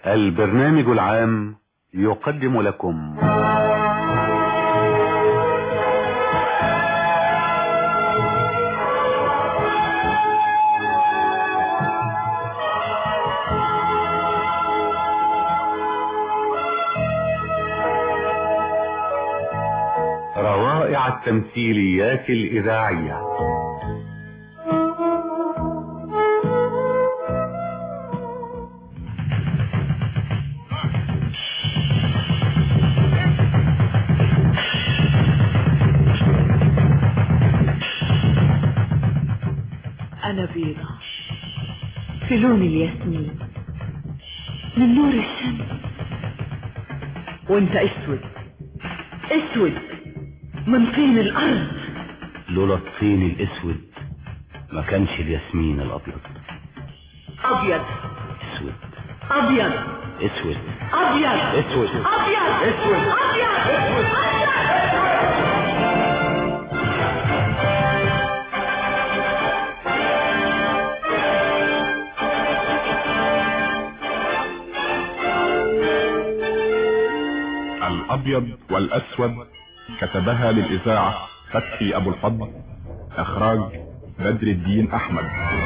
البرنامج العام يقدم لكم روائع التمثيليات الإذاعية أنا بيضة في لون الياسمين من نور الشمس وانت اسود اسود من طين الأرض لولا الطين الاسود ما كانش الياسمين الابيض أبيض اسود أبيض اسود أبيض اسود أبيض اسود أبيض الأبيض والأسود كتبها للإذاعة فتحي أبو الفضل إخراج بدر الدين أحمد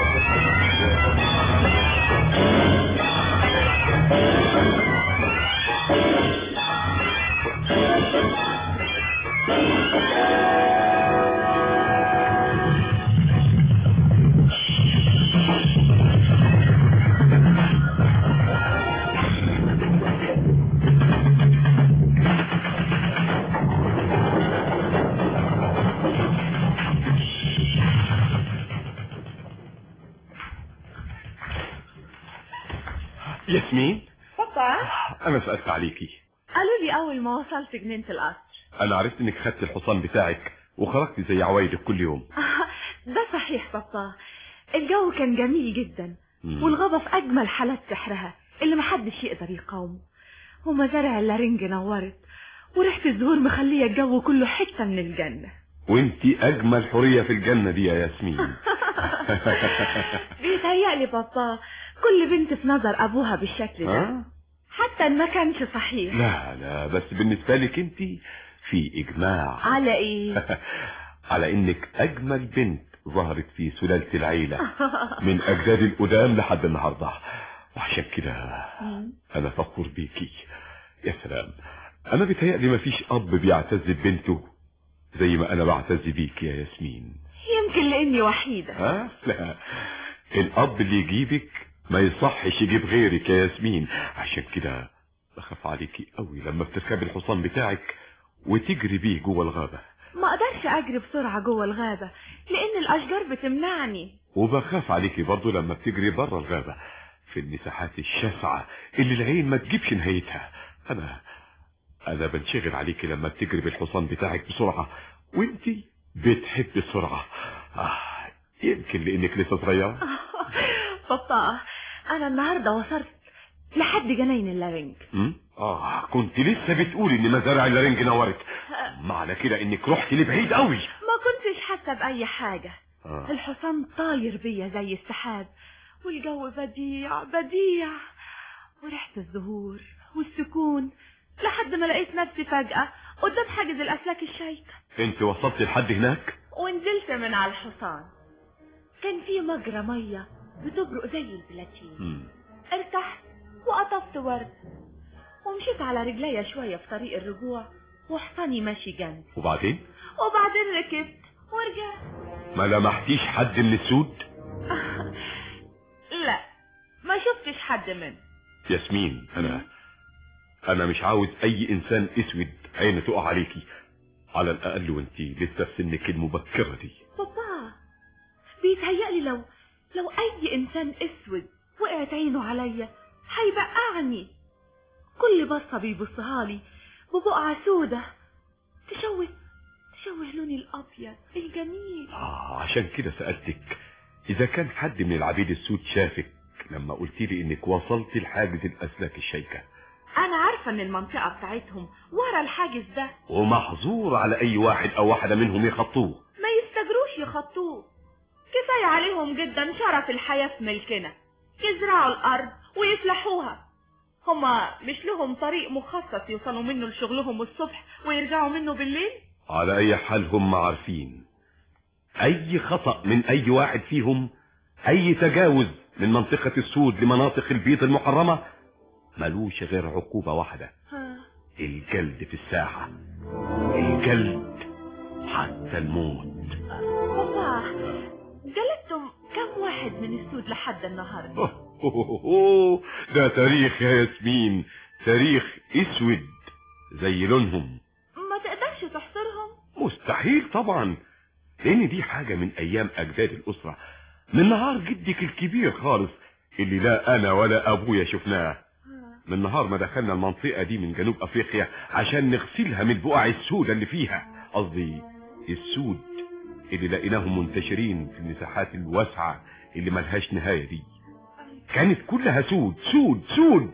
ياسمين بابا انا سألت عليكي قالوا لي اول ما وصلت جنينة القصر انا عرفت انك خدت الحصان بتاعك وخرجت زي عوايدك كل يوم ده صحيح بابا الجو كان جميل جدا مم. والغابة في اجمل حالات سحرها اللي محدش يقدر يقاومه ومزارع اللارنج نورت وريحة الزهور مخلية الجو كله حتة من الجنة وانتي اجمل حورية في الجنة دي يا ياسمين بيتهيألي بابا كل بنت في نظر ابوها بالشكل ده ها؟ حتى ان ما كانش صحيح لا لا بس بالنسبة لك انتي في اجماع على ايه على انك اجمل بنت ظهرت في سلالة العيلة من اجداد القدام لحد النهاردة وعشان كده انا فخور بيكي يا سلام انا بيتهيألي مفيش اب بيعتز ببنته زي ما انا بعتز بيك يا ياسمين يمكن لاني وحيدة ها لا الاب اللي يجيبك ما يصحش يجيب غيرك يا ياسمين عشان كده بخاف عليكي قوي لما بتركبي الحصان بتاعك وتجري بيه جوه الغابة ما اقدرش اجري بسرعة جوه الغابة لان الاشجار بتمنعني وبخاف عليكي برضو لما بتجري بره الغابة في المساحات الشاسعة اللي العين ما تجيبش نهايتها انا انا بنشغل عليكي لما بتجري بالحصان بتاعك بسرعة وانتي بتحبي السرعة آه يمكن لانك لسه صغيرة بابا انا النهاردة وصلت لحد جناين اللارنج م? اه كنت لسه بتقولي ان مزارع اللارنج نورت معنى كده انك رحتي لبعيد قوي ما كنتش حاسة بأي حاجة آه. الحصان طاير بيا زي السحاب والجو بديع بديع وريحة الزهور والسكون لحد ما لقيت نفسي فجأة قدام حاجز الأسلاك الشايكة انت وصلتي لحد هناك ونزلت من على الحصان كان في مجرى مية بتبرق زي البلاتين م. ارتحت وقطفت ورد ومشيت على رجليا شوية في طريق الرجوع وحصاني ماشي جنبي وبعدين وبعدين ركبت ورجعت ما لمحتيش حد من السود لا ما شفتش حد منه ياسمين انا انا مش عاوز اي انسان اسود عينه تقع عليكي على الاقل وانت لسه في سنك المبكرة دي بابا بيتهيألي لو لو أي إنسان أسود وقعت عينه عليا هيبقعني كل بصة بيبصها لي ببقعة سودة تشوه تشوه لوني الأبيض الجميل آه عشان كده سألتك إذا كان حد من العبيد السود شافك لما قلت لي إنك وصلت لحاجز الأسلاك الشيكة أنا عارفة إن المنطقة بتاعتهم ورا الحاجز ده ومحظور على أي واحد أو واحدة منهم يخطوه ما يستجروش يخطوه كفاية عليهم جدا شرف الحياة في ملكنا يزرعوا الأرض ويفلحوها هما مش لهم طريق مخصص يوصلوا منه لشغلهم الصبح ويرجعوا منه بالليل على اي حال هم عارفين اي خطأ من اي واحد فيهم اي تجاوز من منطقة السود لمناطق البيض المحرمة ملوش غير عقوبة واحدة الجلد في الساحة الجلد حتى الموت بابا جلدتم كم واحد من السود لحد النهارده ده تاريخ يا ياسمين تاريخ اسود زي لونهم ما تقدرش تحصرهم مستحيل طبعا لان دي حاجة من ايام اجداد الاسرة من نهار جدك الكبير خالص اللي لا انا ولا ابويا شفناه من نهار ما دخلنا المنطقة دي من جنوب افريقيا عشان نغسلها من البقع السودة اللي فيها قصدي السود اللي لقيناهم منتشرين في المساحات الواسعة اللي ملهاش نهاية دي كانت كلها سود سود سود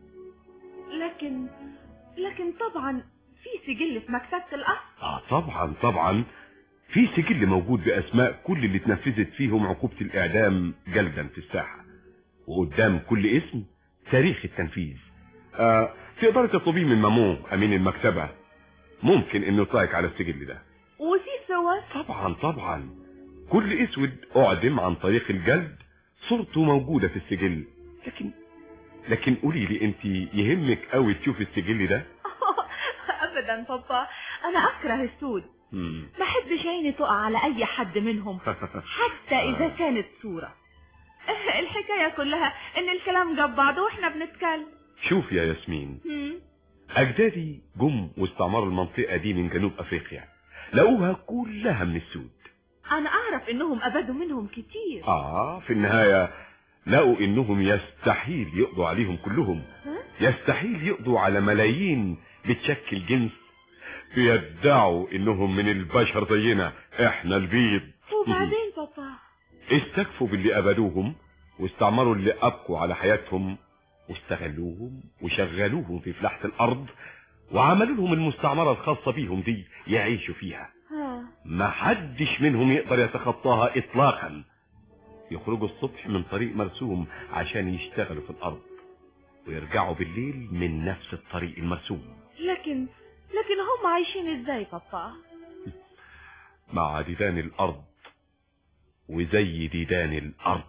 لكن لكن طبعا في سجل في مكتبة الأصل اه طبعا طبعا في سجل موجود باسماء كل اللي اتنفذت فيهم عقوبة الاعدام جلدا في الساحة وقدام كل اسم تاريخ التنفيذ آه تقدر تطلبيه من مامو امين المكتبة ممكن انه يطلعك على السجل ده وفي صور طبعا طبعا كل اسود اعدم عن طريق الجلد صورته موجودة في السجل لكن لكن قولي لي انت يهمك قوي تشوف السجل ده ابدا بابا انا اكره السود مم. ما احبش عيني تقع على اي حد منهم حتى اذا كانت صورة الحكاية كلها ان الكلام جاب بعضه واحنا بنتكلم شوف يا ياسمين مم. اجدادي جم واستعمروا المنطقة دي من جنوب افريقيا لقوها كلها من السود انا اعرف انهم ابدوا منهم كتير اه في النهاية لقوا انهم يستحيل يقضوا عليهم كلهم ها؟ يستحيل يقضوا على ملايين بتشكل جنس بيدعوا انهم من البشر زينا احنا البيض وبعدين بابا استكفوا باللي ابدوهم واستعمروا اللي ابقوا على حياتهم واستغلوهم وشغلوهم في فلاحة الارض وعملوا لهم المستعمرة الخاصة بيهم دي يعيشوا فيها ها ما حدش منهم يقدر يتخطاها اطلاقا يخرجوا الصبح من طريق مرسوم عشان يشتغلوا في الارض ويرجعوا بالليل من نفس الطريق المرسوم لكن لكن هم عايشين ازاي بابا مع ديدان الارض وزي ديدان الارض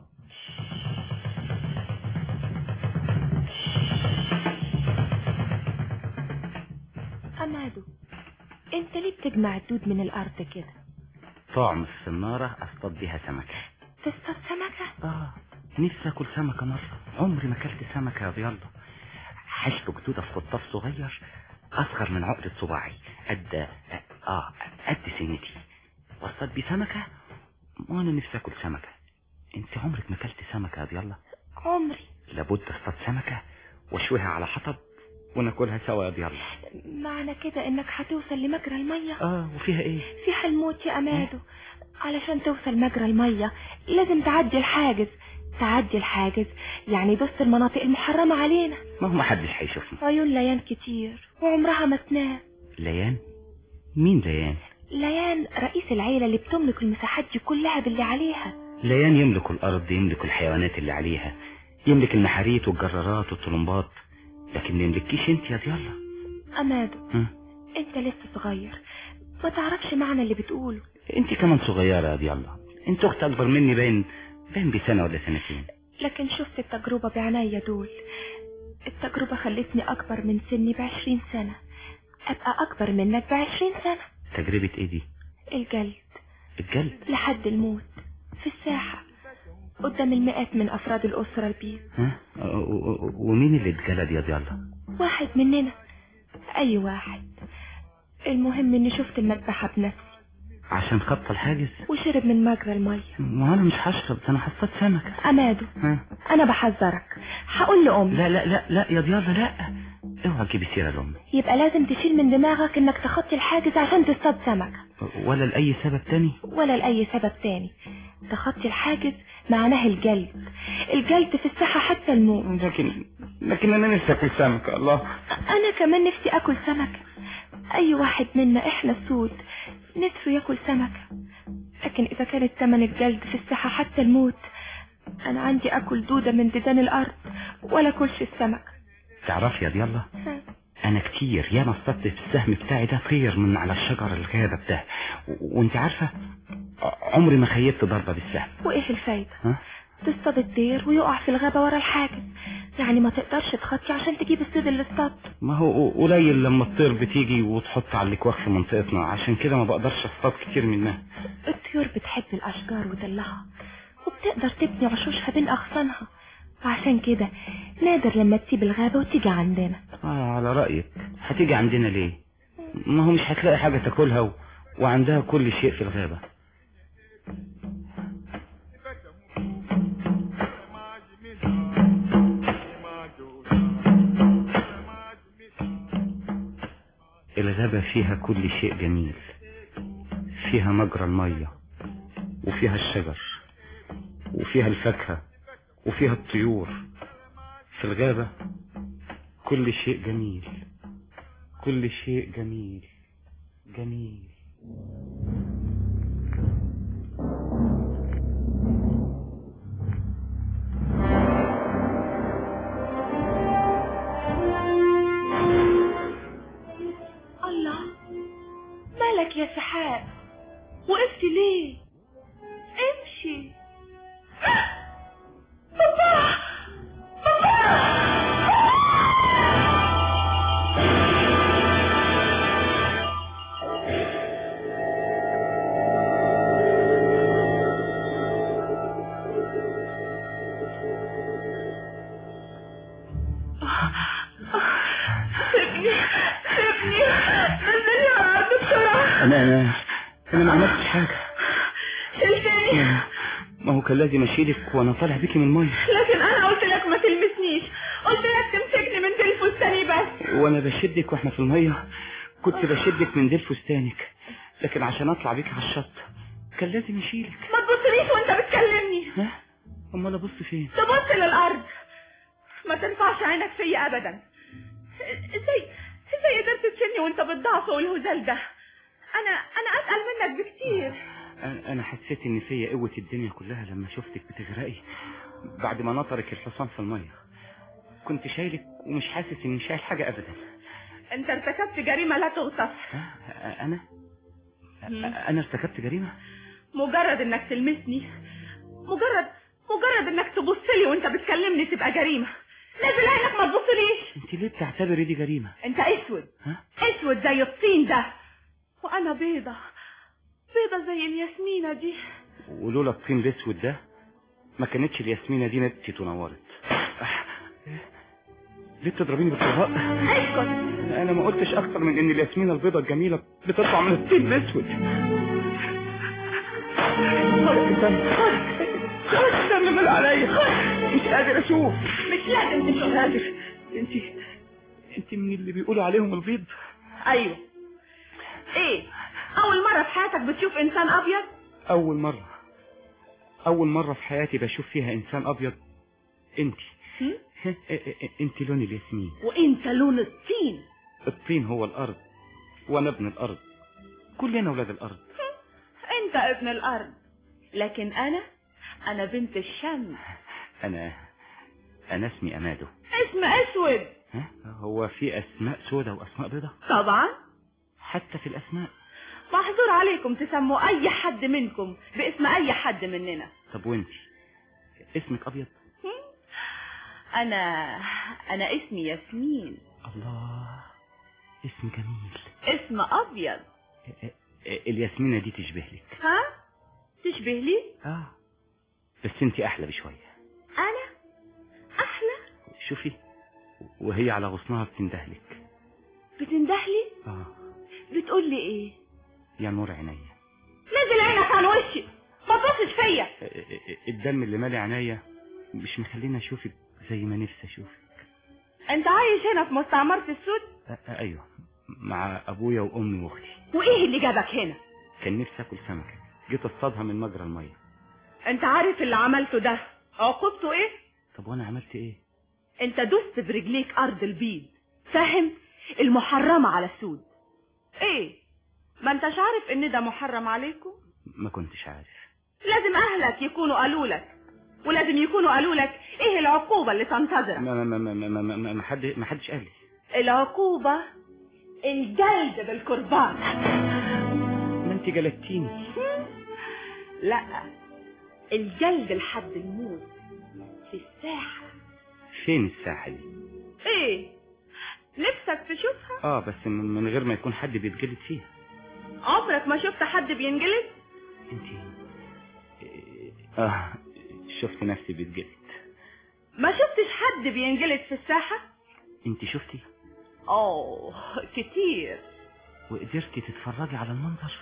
أمادو انت ليه بتجمع الدود من الأرض كده طعم السنارة اصطاد بيها سمكة تصطاد سمكة اه نفسي اكل سمكة مرة عمري ما اكلت سمكة يا ضيالله حشف جدودة في خطاف صغير اصغر من عقدة صباعي قد اه قد سنتي واصطاد بيه سمكة وانا نفسي اكل سمكة انت عمرك ما اكلت سمكة يا ضيالله عمري لابد اصطاد سمكة واشويها على حطب وناكلها سوا يا ضيالله معنى كده انك هتوصل لمجرى المية اه وفيها ايه في الموت يا أمادو علشان توصل مجرى المية لازم تعدي الحاجز تعدي الحاجز يعني بص المناطق المحرمة علينا ما هو محدش هيشوفني عيون ليان كتير وعمرها ما تنام ليان مين ليان ليان رئيس العيلة اللي بتملك المساحات دي كلها باللي عليها ليان يملك الارض يملك الحيوانات اللي عليها يملك المحاريت والجرارات والطلمبات لكن ما يملكيش انت يا ضيالله أمادو ها؟ انت لسه صغير ما تعرفش معنى اللي بتقوله انت كمان صغيرة يا ضيالله انت اخت اكبر مني باين باين بسنة ولا سنتين لكن شفت التجربة بعناية دول التجربة خلتني أكبر من سني بعشرين سنة أبقى أكبر منك بعشرين سنة تجربة ايه دي الجلد الجلد لحد الموت في الساحة قدام المئات من أفراد الأسرة البيض ها و- و- ومين اللي اتجلد يا ضيالله واحد مننا أي واحد المهم إني شفت المذبحة بنفسي عشان خط الحاجز وشرب من مجرى المية ما انا مش هشرب ده انا حصلت سمكة أمادو ها أنا بحذرك هقول لأمي لا لا لا لا يا ضيالله لا اوعى تجيبي سيرة لامي يبقى لازم تشيل من دماغك إنك تخطي الحاجز عشان تصطاد سمكة ولا لأي سبب تاني ولا لأي سبب تاني تخطي الحاجز معناه الجلد الجلد في الساحة حتى الموت لكن لكن انا نفسي اكل سمكة الله أنا كمان نفسي أكل سمكة أي واحد منا إحنا السود نفسه ياكل سمكة لكن إذا كانت تمن الجلد في الساحة حتى الموت أنا عندي أكل دودة من ديدان الأرض ولا كلش السمكة تعرفي يا ديالله انا كتير ياما اصطدت في السهم بتاعي ده طير من على الشجر الغابة ده و- وانت عارفة عمري ما خيبت ضربة بالسهم وايه الفايدة ها تصطاد الطير ويقع في الغابة ورا الحاجز يعني ما تقدرش تخطي عشان تجيب الصيد اللي اصطاد ما هو قليل لما الطير بتيجي وتحط على الكواخ في منطقتنا عشان كده ما بقدرش اصطاد كتير منها الطيور بتحب الأشجار وظلها وبتقدر تبني عشوشها بين أغصانها وعشان كده نادر لما تسيب الغابة وتيجي عندنا اه على رأيك هتيجي عندنا ليه ما هو مش هتلاقي حاجة تاكلها و... وعندها كل شيء في الغابة الغابة فيها كل شيء جميل فيها مجرى المية وفيها الشجر وفيها الفاكهة وفيها الطيور في الغابة كل شيء جميل كل شيء جميل جميل الله مالك يا سحاب وقفت ليه امشي بابا سيبني سيبني نزلني على الارض بسرعه انا انا انا ما عملتش حاجة شلتني ما هو كان لازم اشيلك وانا طالع بيكي من المية لكن انا قلت لك ما تلمسنيش قلت لك تمسكني من ديل فستاني بس وانا بشدك واحنا في المية كنت بشدك من ديل فستانك لكن عشان اطلع بيك على الشط كان لازم اشيلك ما تبصليش وانت بتكلمني ها امال ابص فين تبص للارض ما تنفعش عينك فيا ابدا ازاي ازاي قدرت تشيلني وانت بالضعف والهزال ده انا انا اتقل منك بكتير أنا- انا حسيت ان فيا قوة الدنيا كلها لما شفتك بتغرقي بعد ما نطرك الحصان في المية كنت شايلك ومش حاسس اني شايل حاجة ابدا انت ارتكبت جريمة لا تغتص ها؟ انا انا ارتكبت جريمة مجرد انك تلمسني مجرد مجرد انك تبص لي وانت بتكلمني تبقى جريمة نازل عينك ما تبصليش انت ليه بتعتبري دي جريمة انت اسود ها اسود زي الطين ده وانا بيضة بيضة زي الياسمينة دي ولولا الطين الاسود ده ما كانتش الياسمينة دي نبتت ونورت ليه بتضربيني بالطباق اسكت انا ما قلتش اكتر من ان الياسمينة البيضة الجميلة بتطلع من الطين الاسود استنى مال عليا مش قادر اشوف مش لازم مش تشوف قادر انت انت من اللي بيقولوا عليهم البيض ايوه ايه اول مرة في حياتك بتشوف انسان ابيض اول مرة اول مرة في حياتي بشوف فيها انسان ابيض انت هم؟ انت لون الياسمين وانت لون الطين الطين هو الارض وانا ابن الارض كلنا ولاد الارض انت ابن الارض لكن انا انا بنت الشمس انا انا اسمي امادو اسم اسود ها هو في اسماء سودة واسماء بيضة طبعا حتى في الاسماء محظور عليكم تسموا اي حد منكم باسم اي حد مننا طب وانت اسمك ابيض هم؟ انا انا اسمي ياسمين الله اسم جميل اسم ابيض الياسمينة دي تشبه لك ها تشبه لي اه بس انت احلى بشوية انا احلى شوفي وهي على غصنها بتندهلك بتندهلي اه بتقول لي ايه يا نور عينيا نزل عينك عن وشي ما تبصش فيا الدم اللي مالي عينيا مش مخليني اشوفك زي ما نفسي اشوفك انت عايش هنا في مستعمرة السود أ- ايوه مع ابويا وامي واختي وايه اللي جابك هنا كان نفسي اكل سمكة جيت اصطادها من مجرى المية انت عارف اللي عملته ده عقوبته ايه طب وانا عملت ايه انت دست برجليك ارض البيض فاهم المحرمة على السود ايه ما انتش عارف ان ده محرم عليكم ما كنتش عارف لازم اهلك يكونوا قالوا لك ولازم يكونوا قالوا لك ايه العقوبة اللي تنتظرك ما ما ما ما ما ما ما ما حد ما حدش قال لي العقوبة الجلد بالكرباج ما انت جلدتيني لا الجلد لحد الموت في الساحة فين الساحه دي ايه نفسك تشوفها اه بس من من غير ما يكون حد بيتجلد فيها عمرك ما شفت حد بينجلد انت اه شفت نفسي بيتجلد ما شفتش حد بينجلد في الساحة انت شفتي اوه كتير وقدرتي تتفرجي على المنظر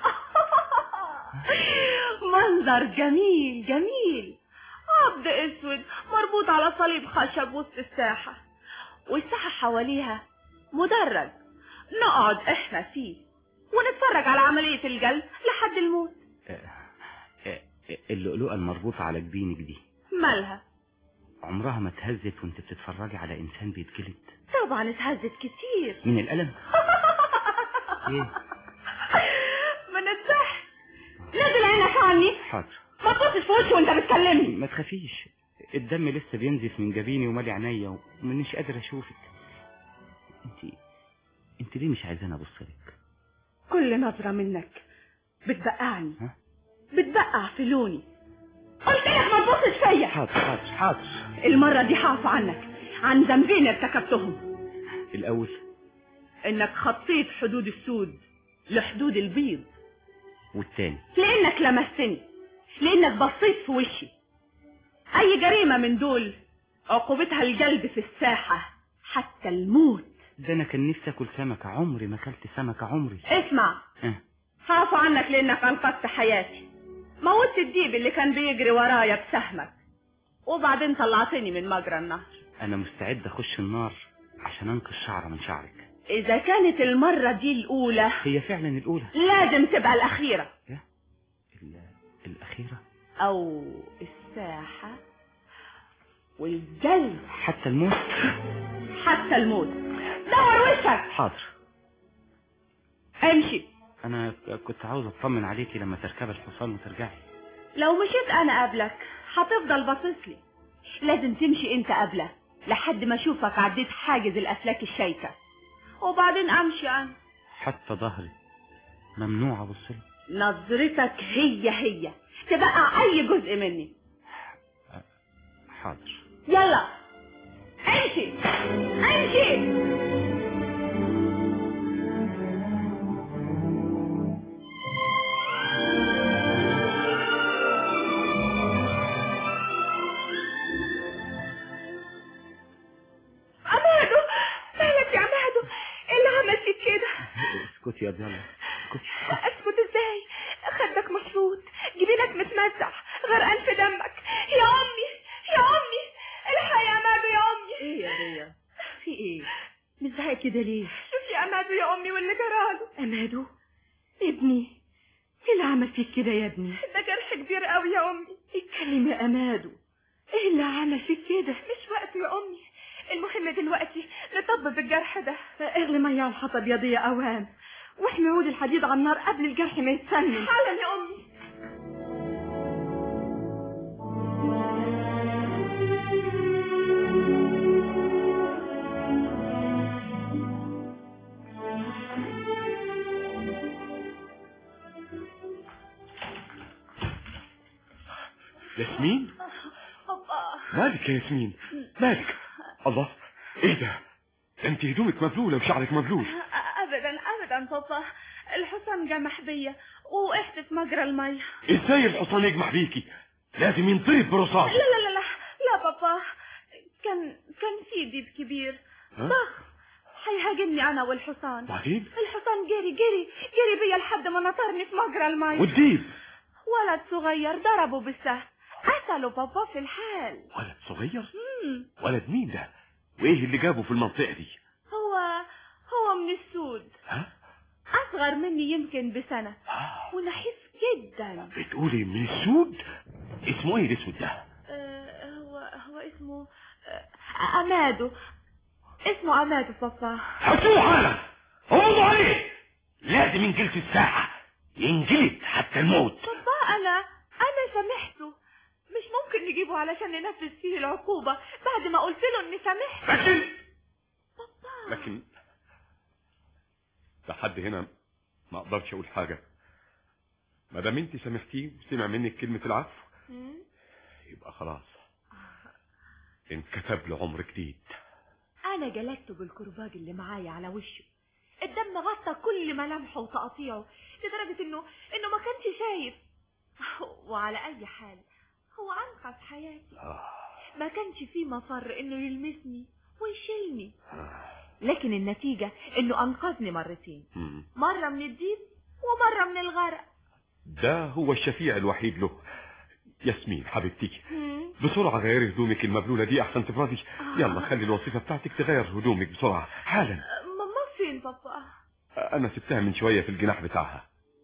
منظر جميل جميل عبد اسود مربوط على صليب خشب وسط الساحة والساحة حواليها مدرج نقعد احنا فيه ونتفرج على عملية الجلد لحد الموت آه، آه، اللؤلؤة المربوطة على جبينك دي مالها عمرها ما اتهزت وانت بتتفرجي على انسان بيتجلد طبعا اتهزت كتير من الألم ايه من الضحك نزل عينك عني حاضر ما تبصش في وشي وانت بتكلمني ما تخافيش الدم لسه بينزف من جبيني ومالي عينيا ومنيش قادر اشوفك انت انت ليه مش عايزاني ابص لك كل نظرة منك بتبقعني ها؟ بتبقع في لوني قلت لك ما تبصش فيا حاضر حاضر حاضر المرة دي هعفو عنك عن ذنبين ارتكبتهم الاول انك خطيت حدود السود لحدود البيض والتاني لانك لمستني لانك بصيت في وشي اي جريمة من دول عقوبتها الجلد في الساحة حتى الموت ده انا كان نفسي اكل سمكة عمري ما اكلت سمكة عمري اسمع اه هعفو عنك لانك انقذت حياتي موتت الديب اللي كان بيجري ورايا بسهمك وبعدين طلعتني من مجرى النهر انا مستعد اخش النار عشان انقذ شعرة من شعرك اذا كانت المرة دي الاولى هي فعلا الاولى لازم تبقى الاخيرة ال- الاخيرة او الساحة والجلد حتى الموت حتى الموت دور وشك حاضر امشي انا كنت عاوز اطمن عليكي لما تركبي الحصان وترجعي لو مشيت انا قبلك هتفضل باصصلي لازم تمشي انت قبله لحد ما اشوفك عديت حاجز الافلاك الشايكه وبعدين امشي انا حتى ظهري ممنوع ابص له نظرتك هي هي تبقى اي جزء مني حاضر يلا امشي امشي عمادو مالك يا عمادو ايه اللي عمل فيك كده اسكتي يا ضياء اسكتي اسكت ازاي خدك مشروط جبينك متمزح غرقان في دمك يا امي يا امي الحق يا امادو يا امي ايه يا بيا في ايه مزهق كده ليه شوفي يا امادو يا امي واللي جراله امادو ابني ايه اللي عمل فيك كده يا ابني ده جرح كبير قوي يا امي اتكلم يا امادو ايه اللي عمل فيك كده مش وقته يا امي المهم دلوقتي نطبب الجرح ده اغلي ميه على الحطب يا ضيا اوام واحمي عود الحديد على النار قبل الجرح ما يتسنن حالا يا امي ياسمين بابا مالك يا ياسمين مالك الله ايه ده ده انت هدومك مبلوله وشعرك مبلول ابدا ابدا بابا الحصان جمح بيا ووقعت في مجرى الميه ازاي الحصان يجمح بيكي لازم ينطرد برصاص لا لا لا لا لا بابا كان كان في ديب كبير ها؟ ضخم هيهاجمني انا والحصان بعدين الحصان جري جري جري بيا لحد ما نطرني في مجرى الميه والديب ولد صغير ضربه بالسهم قتله بابا في الحال ولد صغير مم. ولد مين ده وايه اللي جابه في المنطقه دي هو هو من السود ها اصغر مني يمكن بسنة آه، ونحيف جدا بتقولي من السود اسمه ايه الاسود ده آه، هو هو اسمه آه، امادو اسمه امادو بابا حطوه حالا قبضوا عليه لازم ينجلد في الساحه ينجلد حتى الموت بابا انا انا سامحته مش ممكن نجيبه علشان ننفذ فيه العقوبة بعد ما قلت له اني سامحت لكن بابا لكن لحد هنا ما اقدرش اقول حاجة ما دام انت سامحتيه وسمع منك كلمة العفو مم. يبقى خلاص انكتب له عمر جديد انا جلدته بالكرباج اللي معايا على وشه الدم غطى كل ملامحه وتقاطيعه لدرجة انه انه ما كانش شايف وعلى اي حال هو انقذ حياتي آه. ما كانش فيه مفر انه يلمسني ويشيلني لكن النتيجة انه انقذني مرتين مم. مرة من الديب ومرة من الغرق ده هو الشفيع الوحيد له ياسمين حبيبتي مم. بسرعة غيري هدومك المبلولة دي أحسن تفرضي يلا خلي الوظيفة بتاعتك تغير هدومك بسرعة حالا ماما فين بابا أنا سبتها من شوية في الجناح بتاعها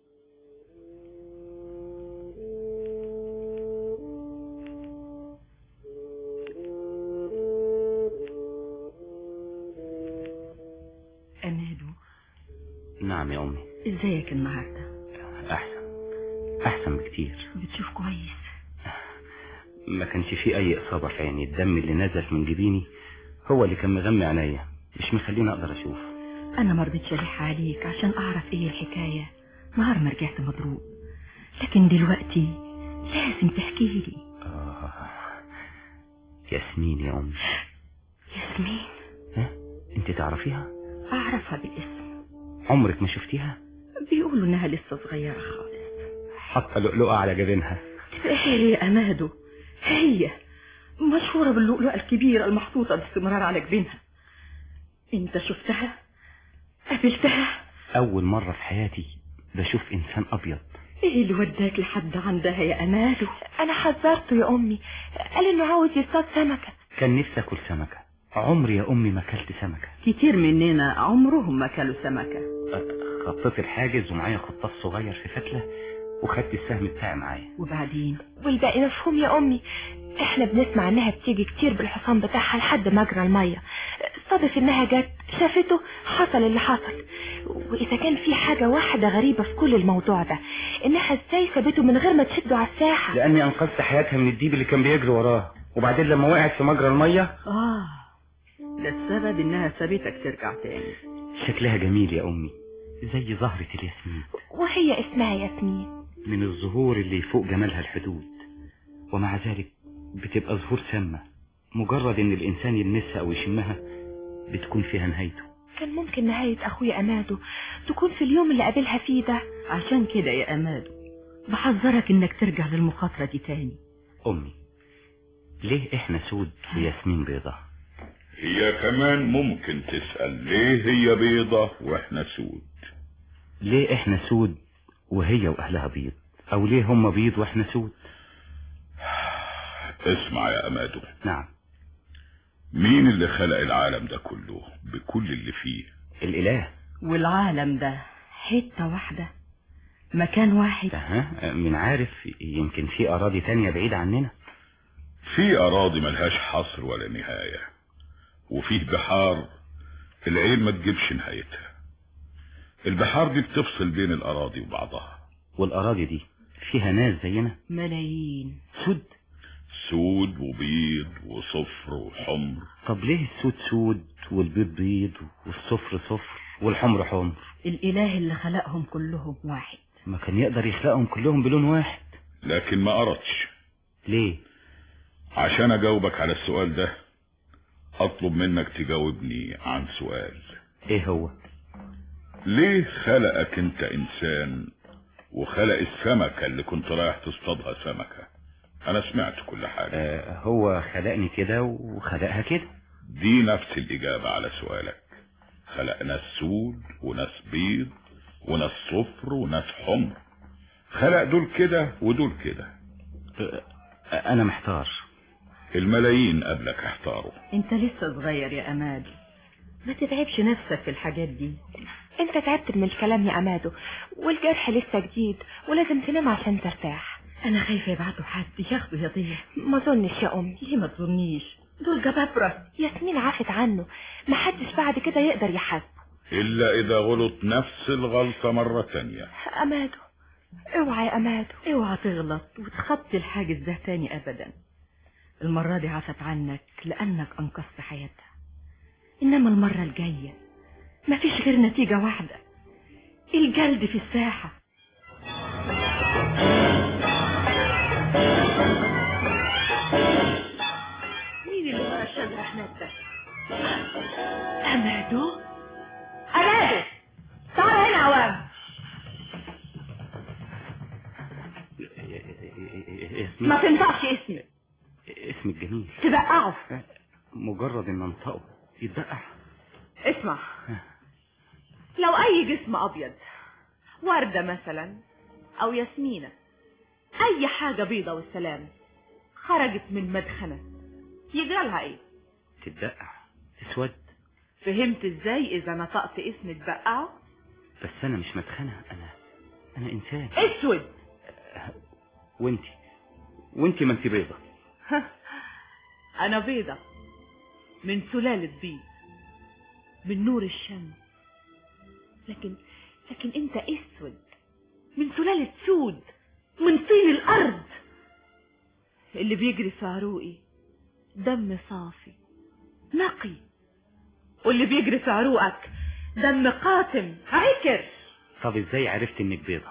أمادو نعم يا أمي ازيك النهاردة أحسن أحسن بكتير بتشوف كويس ما كانش فيه أي إصابة في عيني الدم اللي نزل من جبيني هو اللي كان مغمي عينيا مش مخليني أقدر أشوف أنا ما رضيتش ألح عليك عشان أعرف إيه الحكاية نهار ما رجعت مضروب لكن دلوقتي لازم تحكي لي آه. ياسمين يا أمي ياسمين ها؟ أنت تعرفيها أعرفها بالاسم عمرك ما شفتيها بيقولوا إنها لسه صغيرة خالص حاطة لؤلؤة على جبينها ايه يا أمادو هي مشهورة باللؤلؤة الكبيرة المحطوطة باستمرار على جبينها انت شفتها قابلتها أول مرة في حياتي بشوف إنسان أبيض ايه اللي وداك لحد عندها يا أمادو انا حذرته يا امي قال انه عاوز يصطاد سمكة كان نفسي أكل سمكة عمري يا أمي ما أكلت سمكة كتير مننا عمرهم ما كلوا سمكة خطيت الحاجز ومعايا خطاف صغير في فتلة وخدت السهم بتاعي معايا وبعدين والباقي مفهوم يا امي احنا بنسمع انها بتيجي كتير بالحصان بتاعها لحد مجرى المية صادف انها جت شافته حصل اللي حصل واذا كان في حاجة واحدة غريبة في كل الموضوع ده انها ازاي سابته من غير ما تشده على الساحة لأني أنقذت حياتها من الديب اللي كان بيجري وراها وبعدين لما وقعت في مجرى المية اه ده السبب انها سابتك ترجع تاني شكلها جميل يا أمي زي زهرة الياسمين وهي اسمها ياسمين من الزهور اللي يفوق جمالها الحدود ومع ذلك بتبقى زهور سامة مجرد ان الانسان يلمسها او يشمها بتكون فيها نهايته كان ممكن نهاية اخويا امادو تكون في اليوم اللي قابلها فيه ده عشان كده يا أمادو بحذرك انك ترجع للمخاطرة دي تاني امي ليه احنا سود وياسمين بيضة هي كمان ممكن تسأل ليه هي بيضة واحنا سود ليه احنا سود وهي واهلها بيض او ليه هم بيض واحنا سود اسمع يا امادو نعم مين اللي خلق العالم ده كله بكل اللي فيه الاله والعالم ده حتة واحدة مكان واحد ها من عارف يمكن في اراضي تانية بعيدة عننا في اراضي ملهاش حصر ولا نهاية وفيه بحار العين ما تجيبش نهايتها البحار دي بتفصل بين الاراضي وبعضها والاراضي دي فيها ناس زينا ملايين سود سود وبيض وصفر وحمر طب ليه السود سود والبيض بيض والصفر صفر والحمر حمر الإله اللي خلقهم كلهم واحد ما كان يقدر يخلقهم كلهم بلون واحد لكن ما قرتش ليه عشان اجاوبك على السؤال ده اطلب منك تجاوبني عن سؤال ايه هو ليه خلقك انت انسان وخلق السمكة اللي كنت رايح تصطادها سمكة انا سمعت كل حاجة آه هو خلقني كده وخلقها كده دي نفس الاجابة على سؤالك خلق ناس سود وناس بيض وناس صفر وناس حمر خلق دول كده ودول كده آه انا محتار الملايين قبلك احتاروا انت لسه صغير يا أمادو ما تتعبش نفسك في الحاجات دي انت تعبت من الكلام يا امادو والجرح لسه جديد ولازم تنام عشان ترتاح انا خايفة يبعتوا حد ياخدوا يضيع ما ظنش يا امي ليه ما تظنيش دول جبابرة ياسمين عافت عنه محدش بعد كده يقدر يحاسبه الا اذا غلط نفس الغلطة مرة تانية امادو اوعى يا امادو اوعى تغلط وتخطي الحاجز ده تاني ابدا المرة دي عفت عنك لانك انقذت حياتها انما المرة الجاية مفيش غير نتيجة واحدة الجلد في الساحة مين اللي ورا الشجرة هناك ده امادو امادو تعال هنا عوام اسمي ما تنطقش اسمي اسمي الجميل تبقعه مجرد ان انطقه يتبقى اسمع لو اي جسم ابيض وردة مثلا او ياسمينة اي حاجة بيضة والسلام خرجت من مدخنة يجرالها ايه تتبقع تسود فهمت ازاي اذا نطقت اسم تبقعه بس انا مش مدخنة انا انا انسان اسود وانتي وانتي ما انتي بيضة انا بيضة من سلالة بيض من نور الشمس لكن لكن انت اسود من سلالة سود من طين الارض اللي بيجري في عروقي دم صافي نقي واللي بيجري في عروقك دم قاتم عكر طب ازاي عرفت انك بيضة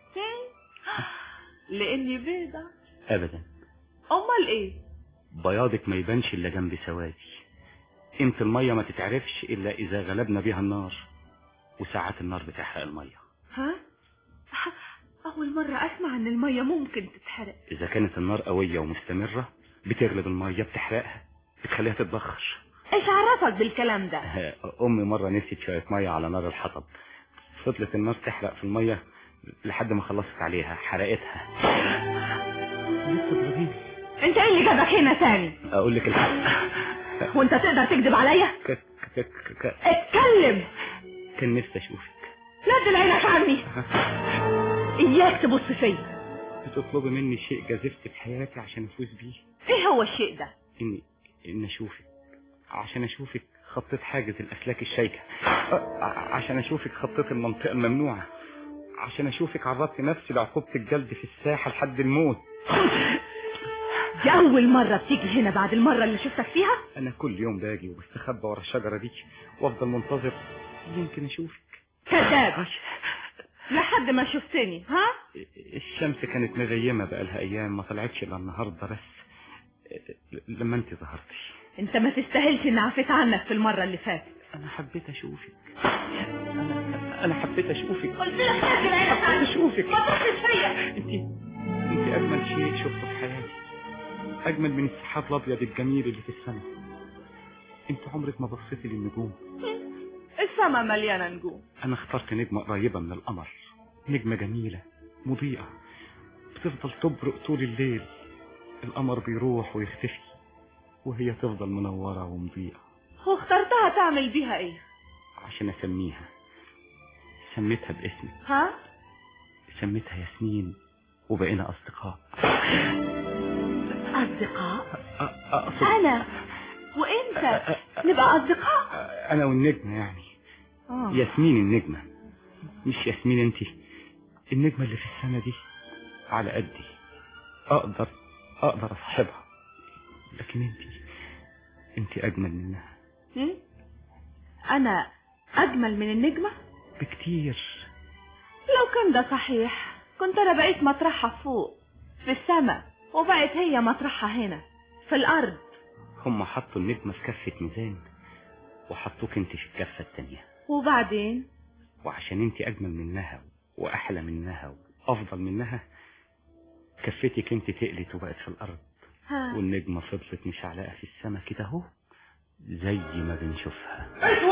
لاني بيضة ابدا امال ايه بياضك ما يبانش الا جنب سوادي قيمة المية ما تتعرفش الا اذا غلبنا بيها النار وساعات النار بتحرق المية ها اول مرة اسمع ان المية ممكن تتحرق اذا كانت النار قوية ومستمرة بتغلب المية بتحرقها بتخليها تتبخر ايش عرفك بالكلام ده امي مرة نسيت شوية مية على نار الحطب فضلت النار تحرق في المية لحد ما خلصت عليها حرقتها لسه تضربيني انت ايه اللي جابك هنا تاني اقول لك الحق وانت تقدر تكذب عليا ك... ك... ك... ك... اتكلم كان نفسي اشوفك نزل عينك عني اياك تبص فيا بتطلبي مني شيء جازفت في حياتي عشان افوز بيه ايه هو الشيء ده اني ان اشوفك عشان اشوفك خطيت حاجز الاسلاك الشيكة أ- عشان اشوفك خطيت المنطقة الممنوعة عشان اشوفك عرضت نفسي لعقوبة الجلد في الساحة لحد الموت دي اول مرة بتيجي هنا بعد المرة اللي شفتك فيها انا كل يوم باجي وبستخبى ورا الشجرة دي وافضل منتظر يمكن اشوفك كذاب لحد ما شفتني ها الشمس كانت مغيمة بقالها ايام ما طلعتش الا النهاردة بس لما انت ظهرتي انت ما تستاهلش ان عفيت عنك في المرة اللي فاتت انا حبيت اشوفك انا انا حبيت اشوفك قلت لك نزل عينك حبيت عني اشوفك ما تبصش فيا انت انت اجمل شيء شفته في حياتي اجمل من السحاب الابيض الجميل اللي في السماء انت عمرك ما بصيتي للنجوم السما مليانة نجوم انا اخترت نجمة قريبة من القمر نجمة جميلة مضيئة بتفضل تبرق طول الليل القمر بيروح ويختفي وهي تفضل منورة ومضيئة واخترتها تعمل بيها ايه عشان اسميها سميتها باسمي ها سميتها ياسمين وبقينا اصدقاء اصدقاء أ- اقصد انا وانت نبقى اصدقاء انا والنجمة يعني آه. ياسمين النجمة مش ياسمين انت النجمة اللي في السنة دي على قدي اقدر اقدر اصاحبها لكن انت انت اجمل منها هم؟ انا اجمل من النجمة بكتير لو كان ده صحيح كنت انا بقيت مطرحها فوق في السماء وبقت هي مطرحها هنا في الارض هم حطوا النجمة في كفة ميزان وحطوك انت في الكفة التانية وبعدين وعشان انت اجمل منها واحلى منها وافضل منها كفتك انت تقلت وبقت في الارض ها والنجمة فضلت مشعلقة في السماء كده اهو زي ما بنشوفها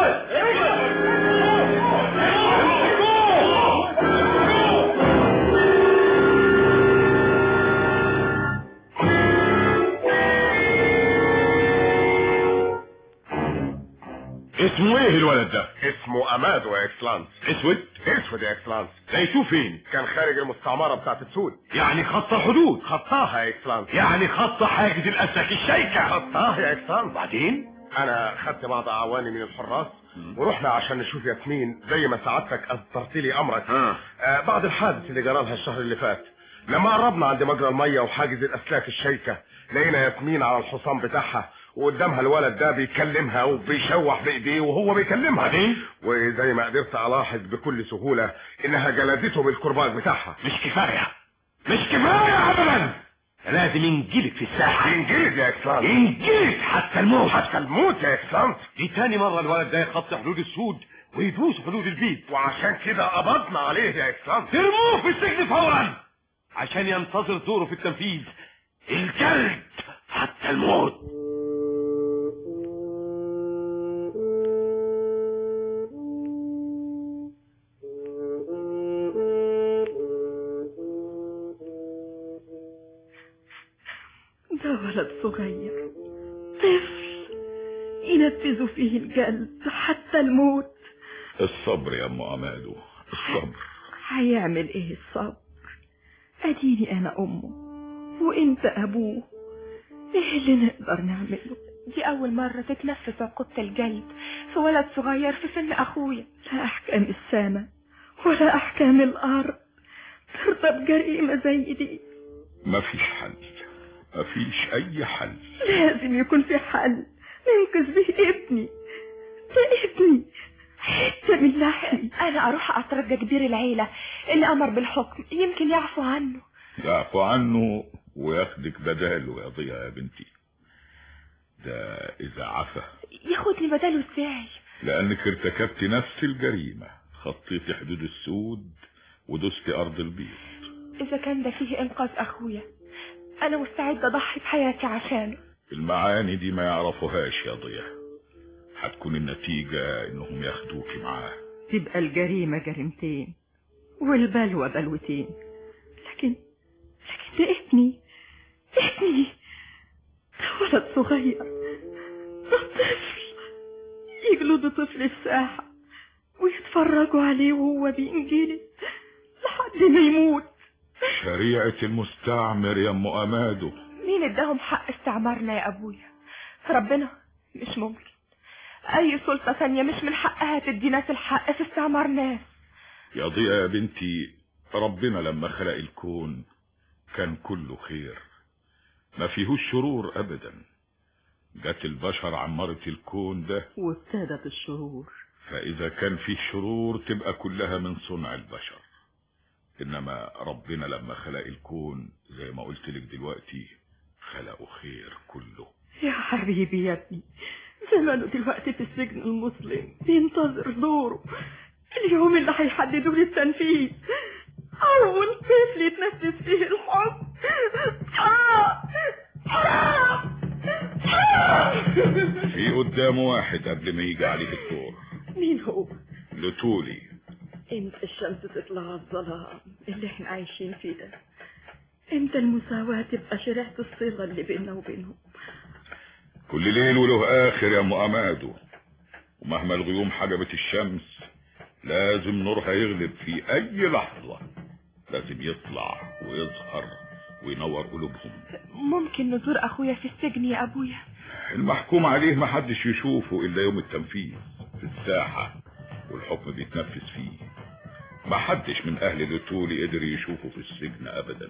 اسمه ايه الولد ده اسمه امادو يا اكسلانس اسود اسود يا اكسلانس لقيتوه فين كان خارج المستعمرة بتاعت السود يعني خط الحدود خطاها يا اكسلانس يعني خط حاجز الاسلاك الشيكة خطاها يا اكسلانس بعدين انا خدت بعض اعواني من الحراس ورحنا عشان نشوف ياسمين زي ما سعادتك أصدرت لي أمرك ها آه بعد الحادث اللي جرى لها الشهر اللي فات لما قربنا عند مجرى المية وحاجز الأسلاك الشيكة لقينا ياسمين على الحصان بتاعها وقدامها الولد ده بيكلمها وبيشوح بايديه وهو بيكلمها بعدين؟ وزي ما قدرت الاحظ بكل سهولة انها جلدته بالكرباج بتاعها مش كفاية مش كفاية أبدا لازم ينجلد في الساحة ينجلد يا اكسلانت ينجلد حتى الموت حتى الموت يا اكسلانت دي تاني مرة الولد ده يخطي حدود السود ويدوس حدود البيت وعشان كده قبضنا عليه يا اكسلانت ترموه في السجن فورا عشان ينتظر دوره في التنفيذ الجلد حتى الموت ده ولد صغير طفل ينفذوا فيه الجلد حتى الموت الصبر يا ام امادو الصبر هيعمل ايه الصبر اديني انا امه وانت ابوه ايه اللي نقدر نعمله دي أول مرة تتنفذ عقوبة الجلد في ولد صغير في سن أخويا لا احكام السماء ولا احكام الارض ترضى بجريمة زي دي مفيش حل مفيش اي حل لازم يكون في حل ننقذ به ابني ده ابني حتة من لحمي أنا أروح أترجى كبير العيلة اللي أمر بالحكم يمكن يعفو عنه يعفو عنه وياخدك بداله يا ضياء يا بنتي ده اذا عفا ياخدني بداله ازاي لانك ارتكبت نفس الجريمة خطيت حدود السود ودست ارض البيض إذا كان ده فيه إنقاذ أخويا أنا مستعدة أضحي بحياتي عشانه المعاني دي ما يعرفوهاش يا ضياء هتكون النتيجة انهم ياخدوكي معاه تبقى الجريمة جريمتين والبلوى بلوتين لكن لكن ده ابني ابني ده ولد صغير ده طفل يجلدوا طفل الساحة ويتفرجوا عليه وهو بينجلد لحد ما يموت شريعة المستعمر يا ام امادو مين اداهم حق استعمارنا يا أبويا ربنا مش ممكن أي سلطة ثانية مش من حقها تدي ناس الحق في استعمار ناس يا ضياء يا بنتي ربنا لما خلق الكون كان كله خير ما فيهوش شرور ابدا جت البشر عمرت الكون ده وابتدت الشرور فاذا كان فيه شرور تبقى كلها من صنع البشر انما ربنا لما خلق الكون زي ما قلت لك دلوقتي خلقه خير كله يا حبيبي يا ابني زمانه دلوقتي في السجن المسلم بينتظر دوره اليوم اللي هيحددوا لي التنفيذ أول طفل يتنفذ فيه الحكم آه! آه! آه! في قدامه واحد قبل ما يجي عليه الدور مين هو؟ لطولي امتى الشمس تطلع على الظلام اللي احنا عايشين فيه ده امتى المساواة تبقى شريحة الصلة اللي بيننا وبينهم كل ليل وله اخر يا ام امادو ومهما الغيوم حجبت الشمس لازم نورها يغلب في اي لحظة لازم يطلع ويظهر وينور قلوبهم ممكن نزور أخويا في السجن يا أبويا المحكوم عليه ما حدش يشوفه الا يوم التنفيذ في الساحة والحكم بيتنفذ فيه ما حدش من اهل لتولي قدر يشوفه في السجن ابدا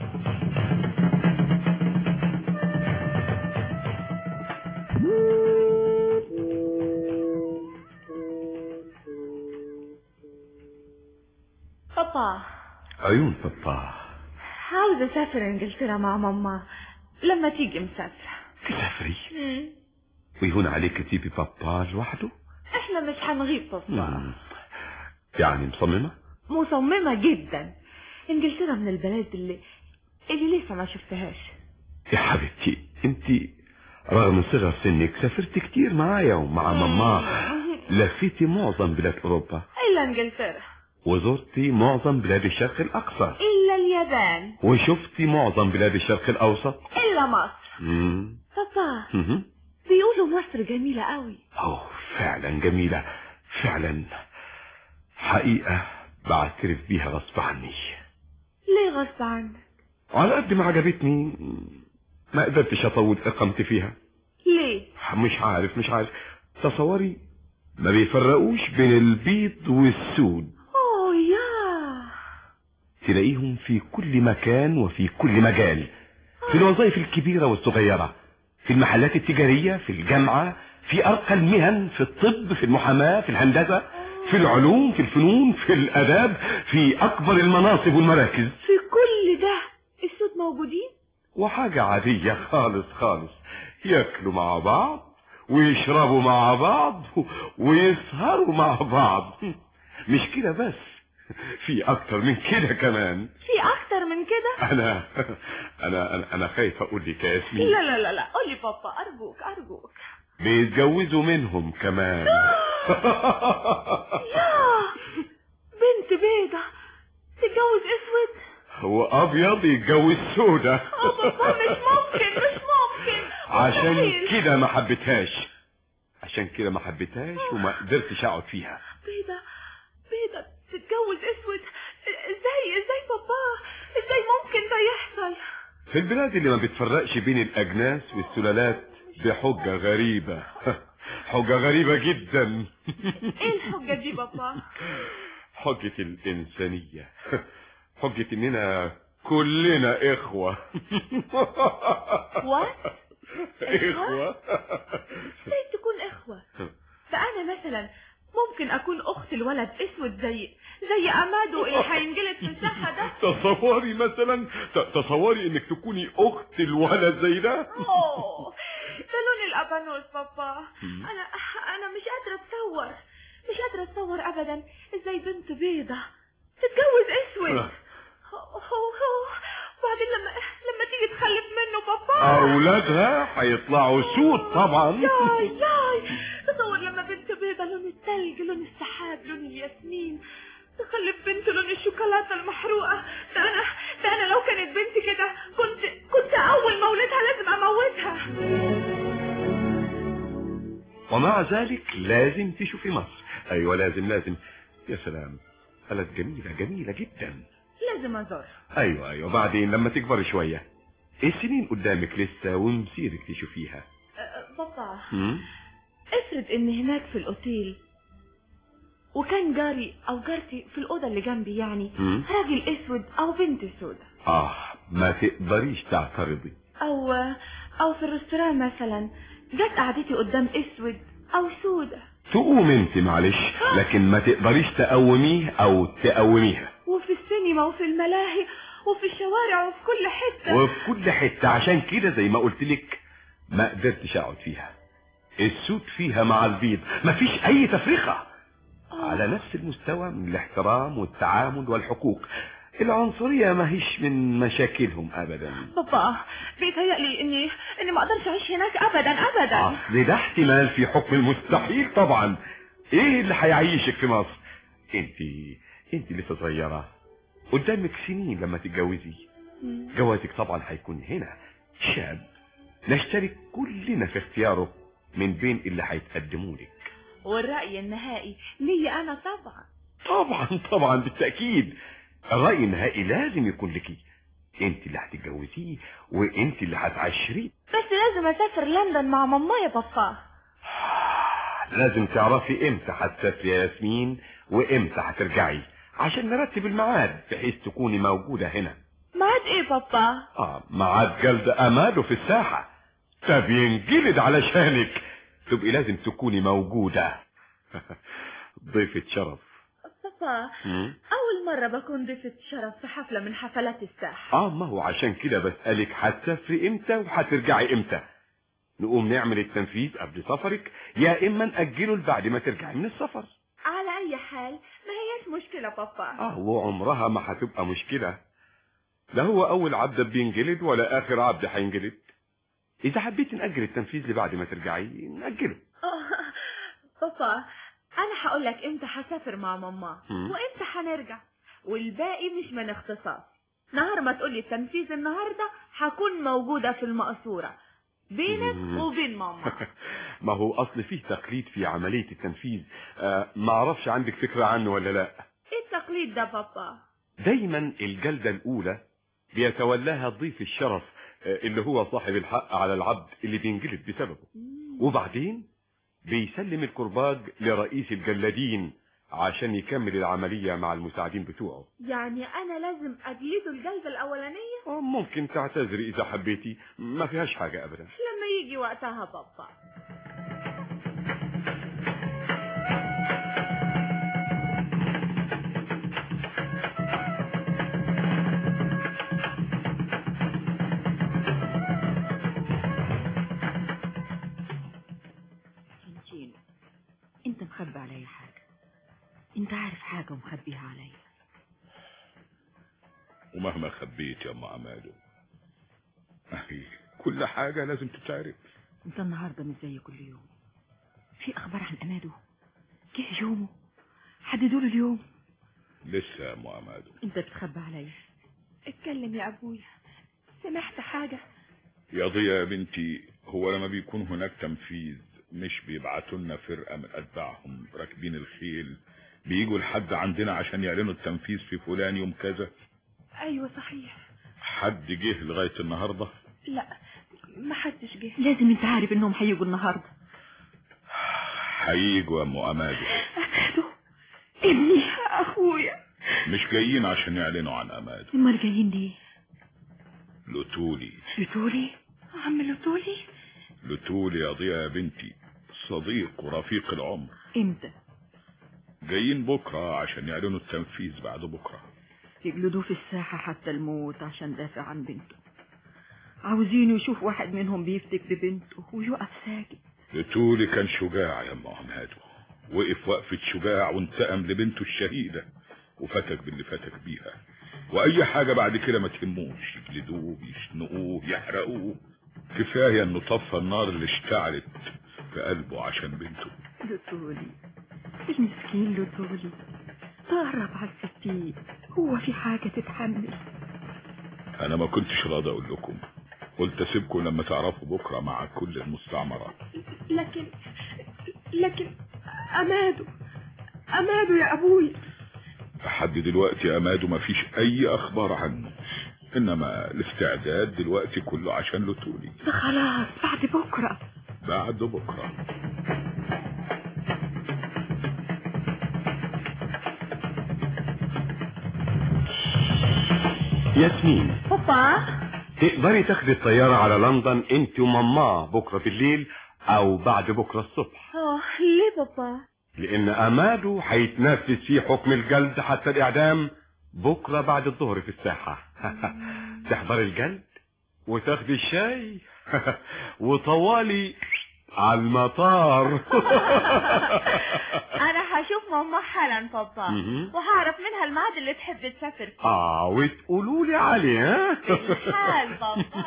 بابا عيون بابا عاوزة اسافر انجلترا مع ماما لما تيجي مسافرة تسافري ويهون عليك تجيبي بابا لوحده احنا مش هنغيب بابا مم. يعني مصممة مصممة جدا انجلترا من البلاد اللي اللي لسه ما شفتهاش يا حبيبتي انت رغم صغر سنك سافرت كتير معايا ومع ماما لفيتي معظم بلاد اوروبا الا انجلترا وزرتي معظم بلاد الشرق الاقصى الا اليابان وشفتي معظم بلاد الشرق الاوسط الا مصر مم. بابا مهم. بيقولوا مصر جميلة قوي اوه فعلا جميلة فعلا حقيقة بعترف بيها غصب عني ليه غصب عنك على قد ما عجبتني ما قدرتش اطول اقامتي فيها ليه مش عارف مش عارف تصوري ما بيفرقوش بين البيض والسود اوه يا تلاقيهم في كل مكان وفي كل مجال في الوظائف الكبيرة والصغيرة في المحلات التجارية في الجامعة في أرقى المهن في الطب في المحاماة في الهندسة في العلوم في الفنون في الآداب في أكبر المناصب والمراكز في كل ده السود موجودين وحاجة عادية خالص خالص ياكلوا مع بعض ويشربوا مع بعض ويسهروا مع بعض مش كده بس في اكتر من كده كمان في اكتر من كده انا انا انا, أنا خايف اقول لك يا ياسمين لا لا لا لا قولي بابا ارجوك ارجوك بيتجوزوا منهم كمان يا بنت بيضة تتجوز اسود هو ابيض يتجوز سودا اه بابا مش ممكن مش ممكن عشان مستحيل. كده ما حبيتهاش عشان كده ما حبيتهاش وما قدرتش اقعد فيها بيضة بيضة تتجوز اسود ازاي ازاي بابا ازاي ممكن ده يحصل في البلاد اللي ما بتفرقش بين الأجناس والسلالات بحجة غريبة حجة غريبة جدا ايه الحجة دي بابا حجة الإنسانية حجة إننا كلنا إخوة وات إخوة ازاي تكون اخوة فانا مثلا ممكن اكون اخت الولد اسود زي زي امادو اللي هينجلد في الساحة ده تصوري مثلا ت- تصوري انك تكوني اخت الولد زي ده اوه ده لون الابانوس بابا انا انا مش قادرة اتصور مش قادرة اتصور ابدا ازاي بنت بيضة تتجوز اسود آه. هو- هو- وبعدين لما لما تيجي تخلف منه بابا اولادها هيطلعوا سود طبعا ياي ياي تصور لما بنت بيضة لون التلج لون السحاب لون الياسمين تخلف بنت لون الشوكولاتة المحروقة ده أنا ده أنا لو كانت بنتي كده كنت كنت أول ما ولدها لازم أموتها ومع ذلك لازم تشوفي مصر ايوه لازم لازم يا سلام بلد جميلة جميلة جدا لازم أزور ايوه ايوه بعدين لما تكبري شوية السنين قدامك لسه ومسيرك تشوفيها أه، بابا هم؟ افرض إن هناك في الأوتيل وكان جاري أو جارتي في الأوضة اللي جنبي يعني هم؟ راجل أسود أو بنت سودة اه ما تقدريش تعترضي أو أو في الرستوران مثلا جت قعدتي قدام أسود أو سودة تقوم انت معلش لكن ما تقدريش تقوميه او تقوميها وفي السينما وفي الملاهي وفي الشوارع وفي كل حتة وفي كل حتة عشان كده زي ما قلت لك ما قدرتش اقعد فيها السود فيها مع البيض مفيش اي تفرقة على نفس المستوى من الاحترام والتعامل والحقوق العنصرية ما هيش من مشاكلهم ابدا بابا بيتهيألي اني اني ما اقدرش اعيش هناك ابدا ابدا اصل ده احتمال في حكم المستحيل طبعا ايه اللي هيعيشك في مصر انت انت لسه صغيرة قدامك سنين لما تتجوزي جوازك طبعا هيكون هنا شاب نشترك كلنا في اختياره من بين اللي هيتقدموا لك والرأي النهائي لي انا طبعا طبعا طبعا بالتأكيد الرأي النهائي لازم يكون لك انت اللي هتتجوزيه وانت اللي هتعشريه بس لازم اسافر لندن مع ماما يا بابا لازم تعرفي امتى هتسافري يا ياسمين وامتى هترجعي عشان نرتب الميعاد بحيث تكوني موجودة هنا ميعاد ايه بابا اه ميعاد جلد اماله في الساحة ده بينجلد علشانك تبقي لازم تكوني موجودة ضيفة شرف بابا مم. اول مرة بكون ضيفة شرف في حفلة من حفلات الساحة اه ما هو عشان كده بسألك هتسافري امتى وهترجعي امتى نقوم نعمل التنفيذ قبل سفرك يا اما نأجله لبعد ما ترجعي من السفر على اي حال ما هيش مشكلة بابا اه وعمرها ما هتبقى مشكلة لا هو اول عبد بينجلد ولا اخر عبد هينجلد اذا حبيت نأجل التنفيذ لبعد ما ترجعي نأجله بابا انا هقول لك امتى هسافر مع ماما مم. وامتى هنرجع والباقي مش من اختصاص نهار ما تقولي التنفيذ النهارده هكون موجودة في المقصورة بينك مم. وبين ماما ما هو اصل فيه تقليد في عملية التنفيذ آه ما اعرفش عندك فكرة عنه ولا لا ايه التقليد ده بابا دايما الجلدة الاولى بيتولاها ضيف الشرف آه، اللي هو صاحب الحق على العبد اللي بينجلد بسببه وبعدين بيسلم الكرباج لرئيس الجلادين عشان يكمل العملية مع المساعدين بتوعه يعني انا لازم اجلده الجلدة الاولانية ممكن تعتذري إذا حبيتي ما فيهاش حاجة أبدا لما يجي وقتها بابا كنتينو انت مخبي عليا حاجة انت عارف حاجة ومخبيها عليا ومهما خبيت يا ام عمادو أهي كل حاجة لازم تتعرف انت النهاردة مش زي كل يوم في اخبار عن امادو جه يومه حددوا له اليوم لسه يا ام عمادو انت بتخبي عليا اتكلم يا ابويا سمعت حاجة يا ضيا يا بنتي هو لما بيكون هناك تنفيذ مش بيبعتوا لنا فرقة من أتباعهم راكبين الخيل بيجوا لحد عندنا عشان يعلنوا التنفيذ في فلان يوم كذا ايوه صحيح حد جه لغاية النهاردة لا ما حدش جه لازم انت عارف انهم هيجوا النهاردة هيجوا يا ام امادو امادو ابني اخويا مش جايين عشان يعلنوا عن امادو امال جايين ليه لتولي لتولي عم لتولي لتولي يا ضيا يا بنتي صديق ورفيق العمر امتى جايين بكرة عشان يعلنوا التنفيذ بعد بكرة يجلدوه في الساحة حتى الموت عشان دافع عن بنته عاوزينه يشوف واحد منهم بيفتك ببنته ويقف ساكت لتولي كان شجاع يا ام عمادو وقف وقفة شجاع وانتقم لبنته الشهيدة وفتك باللي فتك بيها واي حاجة بعد كده ما تهموش يجلدوه يشنقوه يحرقوه كفاية انه طفى النار اللي اشتعلت في قلبه عشان بنته لتولي المسكين لتولي تقرب على الستين هو في حاجة تتحمل انا ما كنتش راضي اقول لكم قلت اسيبكم لما تعرفوا بكرة مع كل المستعمرة لكن لكن امادو امادو يا ابويا لحد دلوقتي امادو ما فيش اي اخبار عنه انما الاستعداد دلوقتي كله عشان لتولي ده خلاص بعد بكرة بعد بكرة ياسمين بابا تقدري تاخدي الطيارة على لندن انت وماما بكرة بالليل او بعد بكرة الصبح اه ليه بابا لان امادو هيتنفذ فيه حكم الجلد حتى الاعدام بكرة بعد الظهر في الساحة تحضري الجلد وتاخدي الشاي وطوالي على المطار انا هشوف ماما حالا بابا مهم. وهعرف منها الميعاد اللي تحب تسافر فيه اه وتقولوا لي عليه ها الحال بابا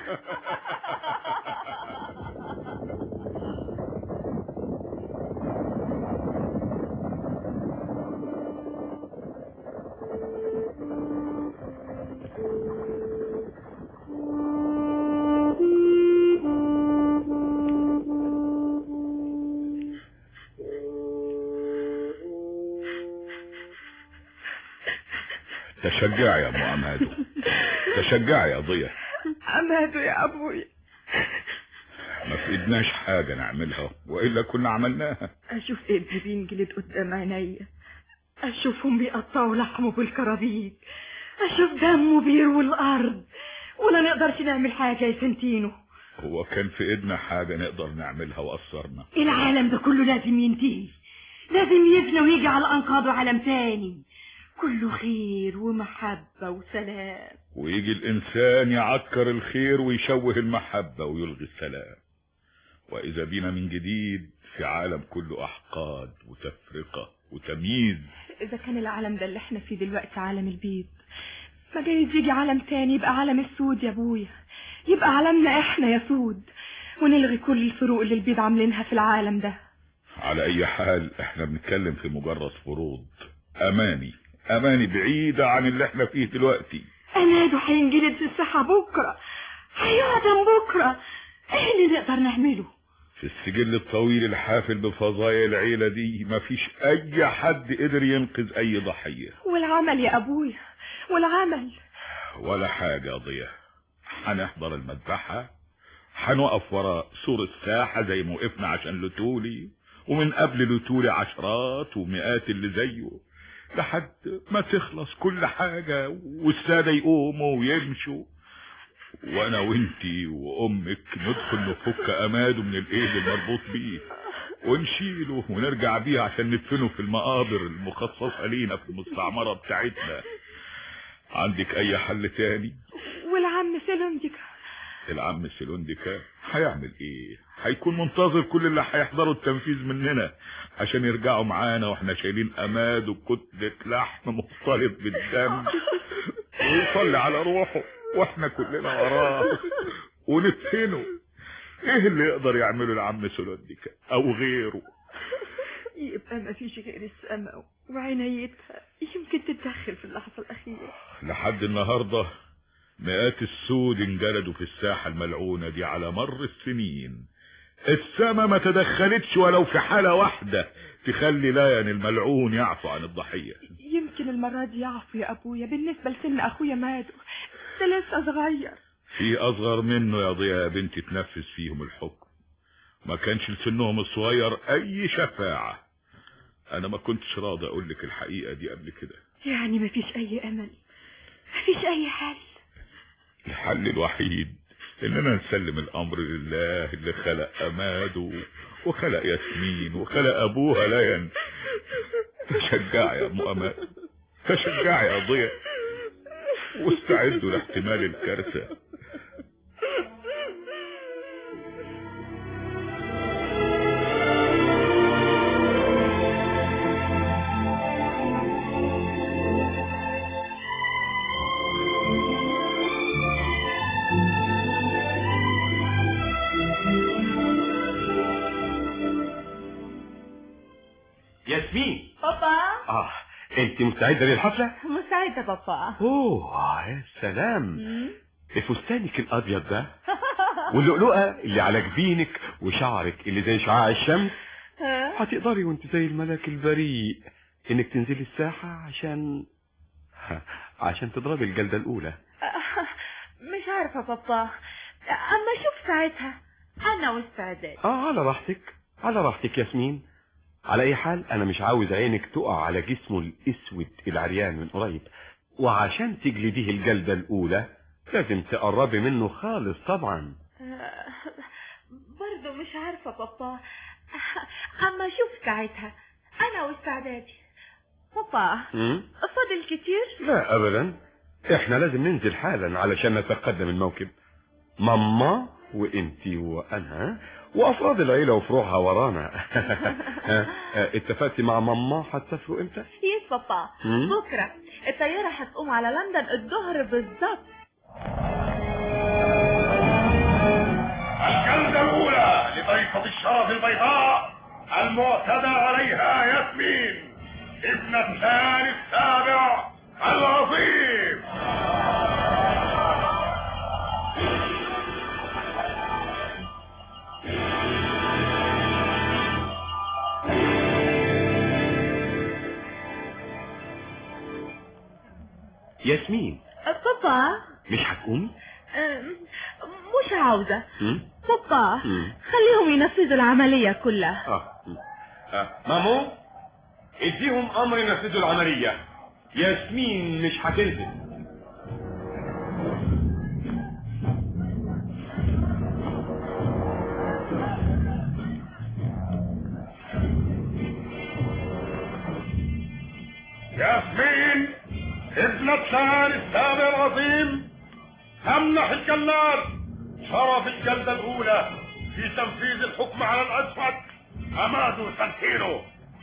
تشجع يا ام امادو تشجع يا ضيا امادو يا ابويا ما في ايدناش حاجة نعملها والا كنا عملناها اشوف ابني بينجلد قدام عينيا اشوفهم بيقطعوا لحمه بالكرابيج اشوف دمه بيروي الارض ولا نقدرش نعمل حاجة يا سنتينو هو كان في ايدنا حاجة نقدر نعملها وقصرنا العالم ده كله لازم ينتهي لازم يفنى ويجي على انقاضه عالم تاني كله خير ومحبة وسلام ويجي الانسان يعكر الخير ويشوه المحبة ويلغي السلام واذا بينا من جديد في عالم كله احقاد وتفرقة وتمييز اذا كان العالم ده اللي احنا فيه دلوقتي عالم البيض ما جايز يجي عالم تاني يبقى عالم السود يا ابويا يبقى عالمنا احنا يا سود ونلغي كل الفروق اللي البيض عاملينها في العالم ده على اي حال احنا بنتكلم في مجرد فروض اماني اماني بعيدة عن اللي احنا فيه دلوقتي اماده هينجلد في الساحة بكرة هيعدم بكرة ايه اللي نقدر نعمله في السجل الطويل الحافل بفضايا العيلة دي مفيش اي حد قدر ينقذ اي ضحية والعمل يا ابويا والعمل ولا حاجة يا ضياء هنحضر المذبحة هنقف ورا سور الساحة زي ما وقفنا عشان لتولي ومن قبل لتولي عشرات ومئات اللي زيه لحد ما تخلص كل حاجة والسادة يقوموا ويمشوا وانا وانتي وامك ندخل نفك اماده من الايد المربوط بيه ونشيله ونرجع بيه عشان ندفنه في المقابر المخصصة لينا في المستعمرة بتاعتنا عندك اي حل تاني والعم سلندك العم سيلونديكا هيعمل ايه هيكون منتظر كل اللي هيحضروا التنفيذ مننا عشان يرجعوا معانا واحنا شايلين اماد وكتلة لحم مختلط بالدم ويصلي على روحه واحنا كلنا وراه وندفنه ايه اللي يقدر يعمله العم سيلونديكا او غيره يبقى ما فيش غير السماء وعنايتها يمكن تتدخل في اللحظة الأخيرة لحد النهاردة مئات السود انجلدوا في الساحة الملعونة دي على مر السنين السما ما تدخلتش ولو في حالة واحدة تخلي لاين الملعون يعفو عن الضحية يمكن المرة دي يعفو يا أبويا بالنسبة لسن أخويا مادو ده لسه صغير في أصغر منه يا ضياء يا بنتي تنفذ فيهم الحكم ما كانش لسنهم الصغير أي شفاعة أنا ما كنتش راضي أقول لك الحقيقة دي قبل كده يعني ما فيش أي أمل ما فيش أي حل الحل الوحيد اننا نسلم الامر لله اللي خلق اماد وخلق ياسمين وخلق ابوها لين تشجعي يا ام اماد تشجعي يا ضياء واستعدوا لاحتمال الكارثه ياسمين بابا اه انت مستعدة للحفلة مساعدة بابا اوه يا سلام فستانك الابيض ده واللؤلؤة اللي على جبينك وشعرك اللي زي شعاع الشمس هتقدري وانت زي الملاك البريء انك تنزلي الساحة عشان عشان تضربي الجلدة الاولى مش عارفة بابا أما شوف ساعتها أنا واستعداد اه على راحتك على راحتك ياسمين على اي حال انا مش عاوز عينك تقع على جسمه الاسود العريان من قريب وعشان تجلديه الجلدة الاولى لازم تقربي منه خالص طبعا برضه مش عارفة بابا أما شوف ساعتها أنا واستعدادي بابا مم؟ فاضل كتير لا ابدا احنا لازم ننزل حالا علشان نتقدم الموكب ماما وانتي وانا وافراد العيله وفروعها ورانا ها، ها، اتفقتي مع ماما هتسافروا امتى يس بابا مم؟ بكرة الطيارة هتقوم على لندن الظهر بالظبط الجلدة الأولى لضيفة الشرف البيضاء المعتدى عليها ياسمين ابن الثاني السابع العظيم ياسمين بابا مش هتقومي أم، مش عاوزة مم؟ بابا مم. خليهم ينفذوا العملية كلها اه مم. آه. مامو اديهم امر ينفذوا العمليه ياسمين مش هتنزل ياسمين ابن الثاني السابع العظيم تمنح الجلاد شرف الجلدة الأولى في تنفيذ الحكم على الأسود أمادو سانتينو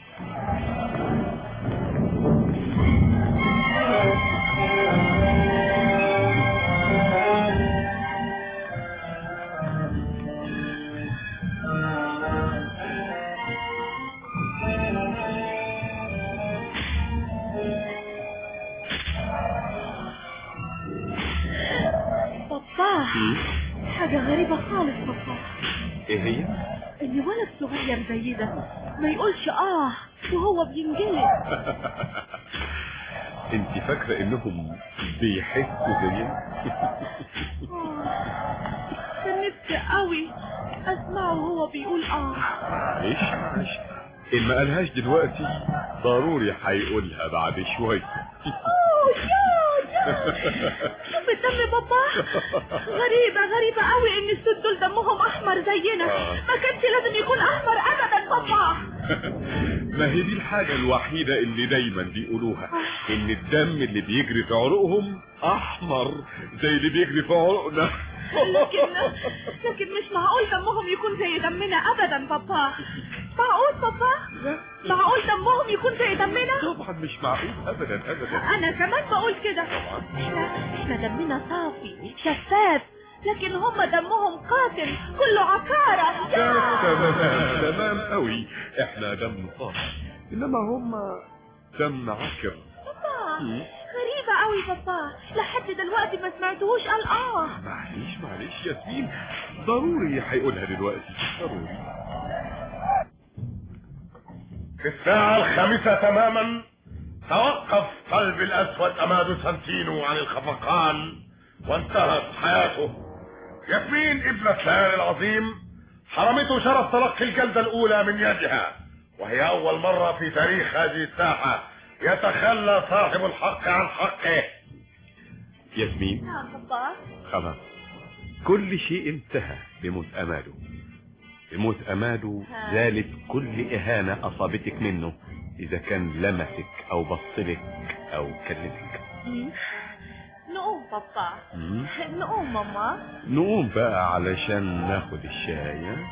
بابا حاجة غريبة خالص بابا ايه هي ان ولد صغير زي ده ما يقولش اه وهو بينجلد انت فاكره انهم بيحسوا زينا كان نفسي قوي اسمعه وهو بيقول اه معلش معلش إن ما قالهاش دلوقتي ضروري هيقولها بعد شوية اوه يا يا شوف الدم بابا غريبة غريبة قوي ان السود دول دمهم احمر زينا ما كانش لازم يكون احمر ابدا بابا ما هي دي الحاجة الوحيدة اللي دايما بيقولوها إن الدم اللي بيجري في عروقهم أحمر زي اللي بيجري في عروقنا لكن لكن مش معقول دمهم يكون زي دمنا ابدا بابا معقول بابا معقول دمهم يكون زي دمنا طبعا مش معقول أبدا أبدا انا كمان بقول كده احنا احنا دمنا صافي شفاف لكن هم دمهم قاتل كله عكارة تمام تمام قوي احنا دم صافي انما هم دم عكر بابا غريبة قوي بابا لحد دلوقتي ما سمعتهوش قال اه معلش معلش ياسمين ضروري هيقولها دلوقتي ضروري في الساعة الخامسة تماما توقف قلب الأسود أمادو سانتينو عن الخفقان وانتهت حياته ياسمين ابنة ليالي العظيم حرمته شرف تلقي الجلدة الأولى من يدها وهي أول مرة في تاريخ هذه الساحة يتخلى صاحب الحق عن حقه ياسمين نعم بابا خلاص كل شيء انتهى بموت اماله بموت اماله زالت كل اهانة اصابتك منه اذا كان لمسك او بصلك او كلمك نقوم بابا مم. نقوم ماما نقوم بقى علشان ناخد الشاي ها؟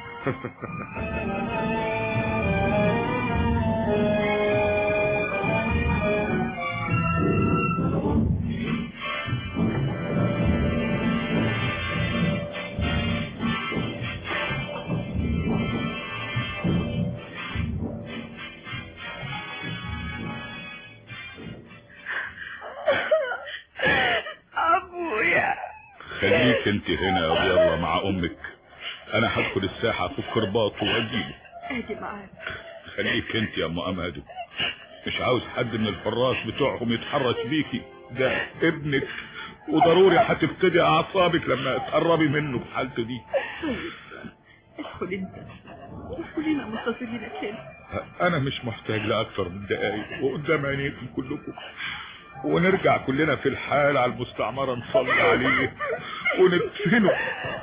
ابويا خليك انت هنا يا ابي الله مع امك انا هدخل الساحة في الكرباط واجيبه اجي معاك خليك انت يا ام امادو مش عاوز حد من الحراس بتوعهم يتحرك بيكي ده ابنك وضروري هتبتدي اعصابك لما تقربي منه في حالته دي ادخل انت وكلنا منتظرينك هنا انا مش محتاج لاكثر من دقايق وقدام عينيكم كلكم ونرجع كلنا في الحال على المستعمرة نصلي عليه وندفنه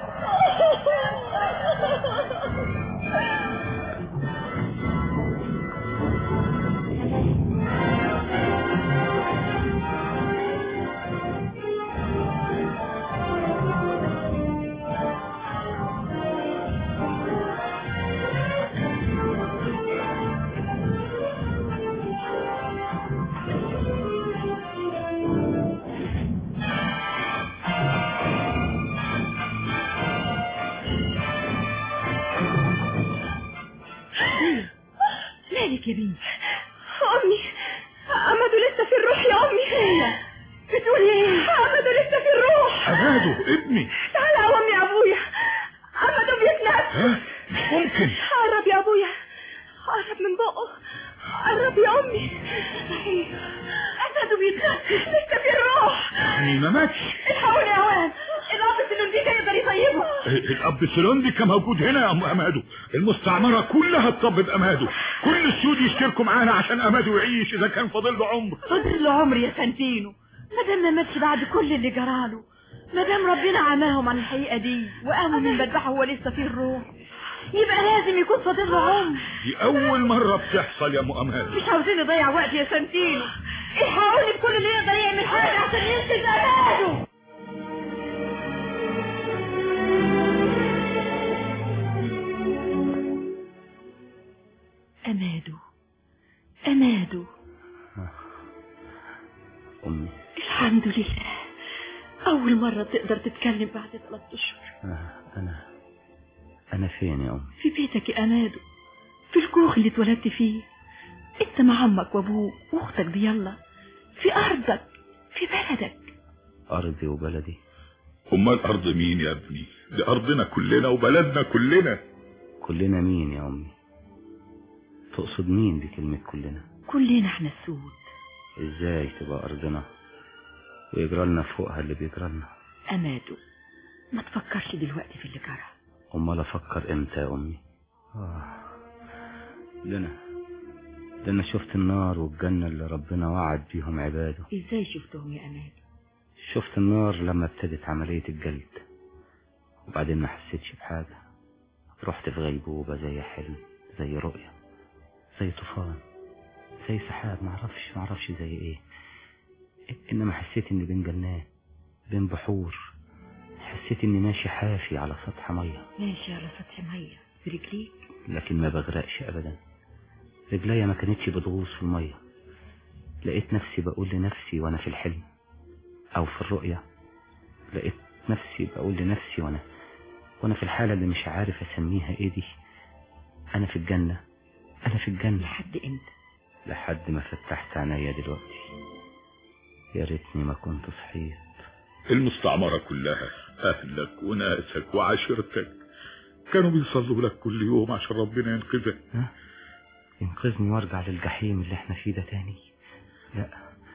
مالك يا بنتي امي امدو لسه في الروح يا امي هي بتقولي ايه امدو لسه في الروح امادو ابني تعالى يا امي يا ابويا امدو بيتنفس ها مش ممكن قرب يا ابويا قرب من بقه قرب يا امي امدو بيتنفس لسه في الروح يعني ما ماتش الحقوني يا واد الاب السلوندي يقدر يطيبه الاب سلوندي كان موجود هنا يا ام امادو المستعمرة كلها تطبب امادو كل السود يشتركوا معانا عشان امادو يعيش اذا كان فاضل له عمر فضل له عمر يا سنتينو ما دام ما ماتش بعد كل اللي جراله ما دام ربنا عماهم عن الحقيقه دي وقاموا من بدبحه وهو لسه فيه الروح يبقى لازم يكون فاضل له عمر دي اول مرة بتحصل يا ام امادو مش عاوزين نضيع وقت يا سنتينو الحقوني بكل اللي يقدر يعمل حاجه عشان ينقذ اولاده أمادو أمادو أمي الحمد لله أول مرة تقدر تتكلم بعد ثلاث أشهر أنا أنا أنا فين يا أمي في بيتك يا أمادو في الكوخ اللي اتولدت فيه انت مع عمك وابوك واختك دي يلا في أرضك في بلدك أرضي وبلدي امال ارض مين يا ابني دي ارضنا كلنا وبلدنا كلنا كلنا مين يا أمي تقصد مين بكلمة كلنا كلنا احنا السود إزاي تبقى أرضنا ويجرى لنا فوقها اللي بيجرى لنا أمادو ما تفكرش دلوقتي في اللي جرى امال افكر امتى يا امي آه. ده انا ده انا شفت النار والجنة اللي ربنا وعد بيهم عباده ازاي شفتهم يا امان شفت النار لما ابتدت عملية الجلد وبعدين ما حسيتش بحاجة رحت في غيبوبة زي حلم زي رؤية زي طوفان زي سحاب معرفش معرفش زي ايه انما حسيت اني بين جنات بين بحور حسيت اني ماشي حافي على سطح ميه ماشي على سطح ميه برجليك لكن ما بغرقش ابدا رجليا ما كانتش بتغوص في الميه لقيت نفسي بقول لنفسي وانا في الحلم او في الرؤية لقيت نفسي بقول لنفسي وانا وانا في الحالة اللي مش عارف اسميها ايه دي انا في الجنة انا في الجنة لحد امتى لحد ما فتحت عينيا دلوقتي يا ريتني ما كنت صحيت المستعمرة كلها أهلك وناسك وعشيرتك كانوا بيصلوا لك كل يوم عشان ربنا ينقذك ها؟ ينقذني وارجع للجحيم اللي احنا فيه ده تاني لا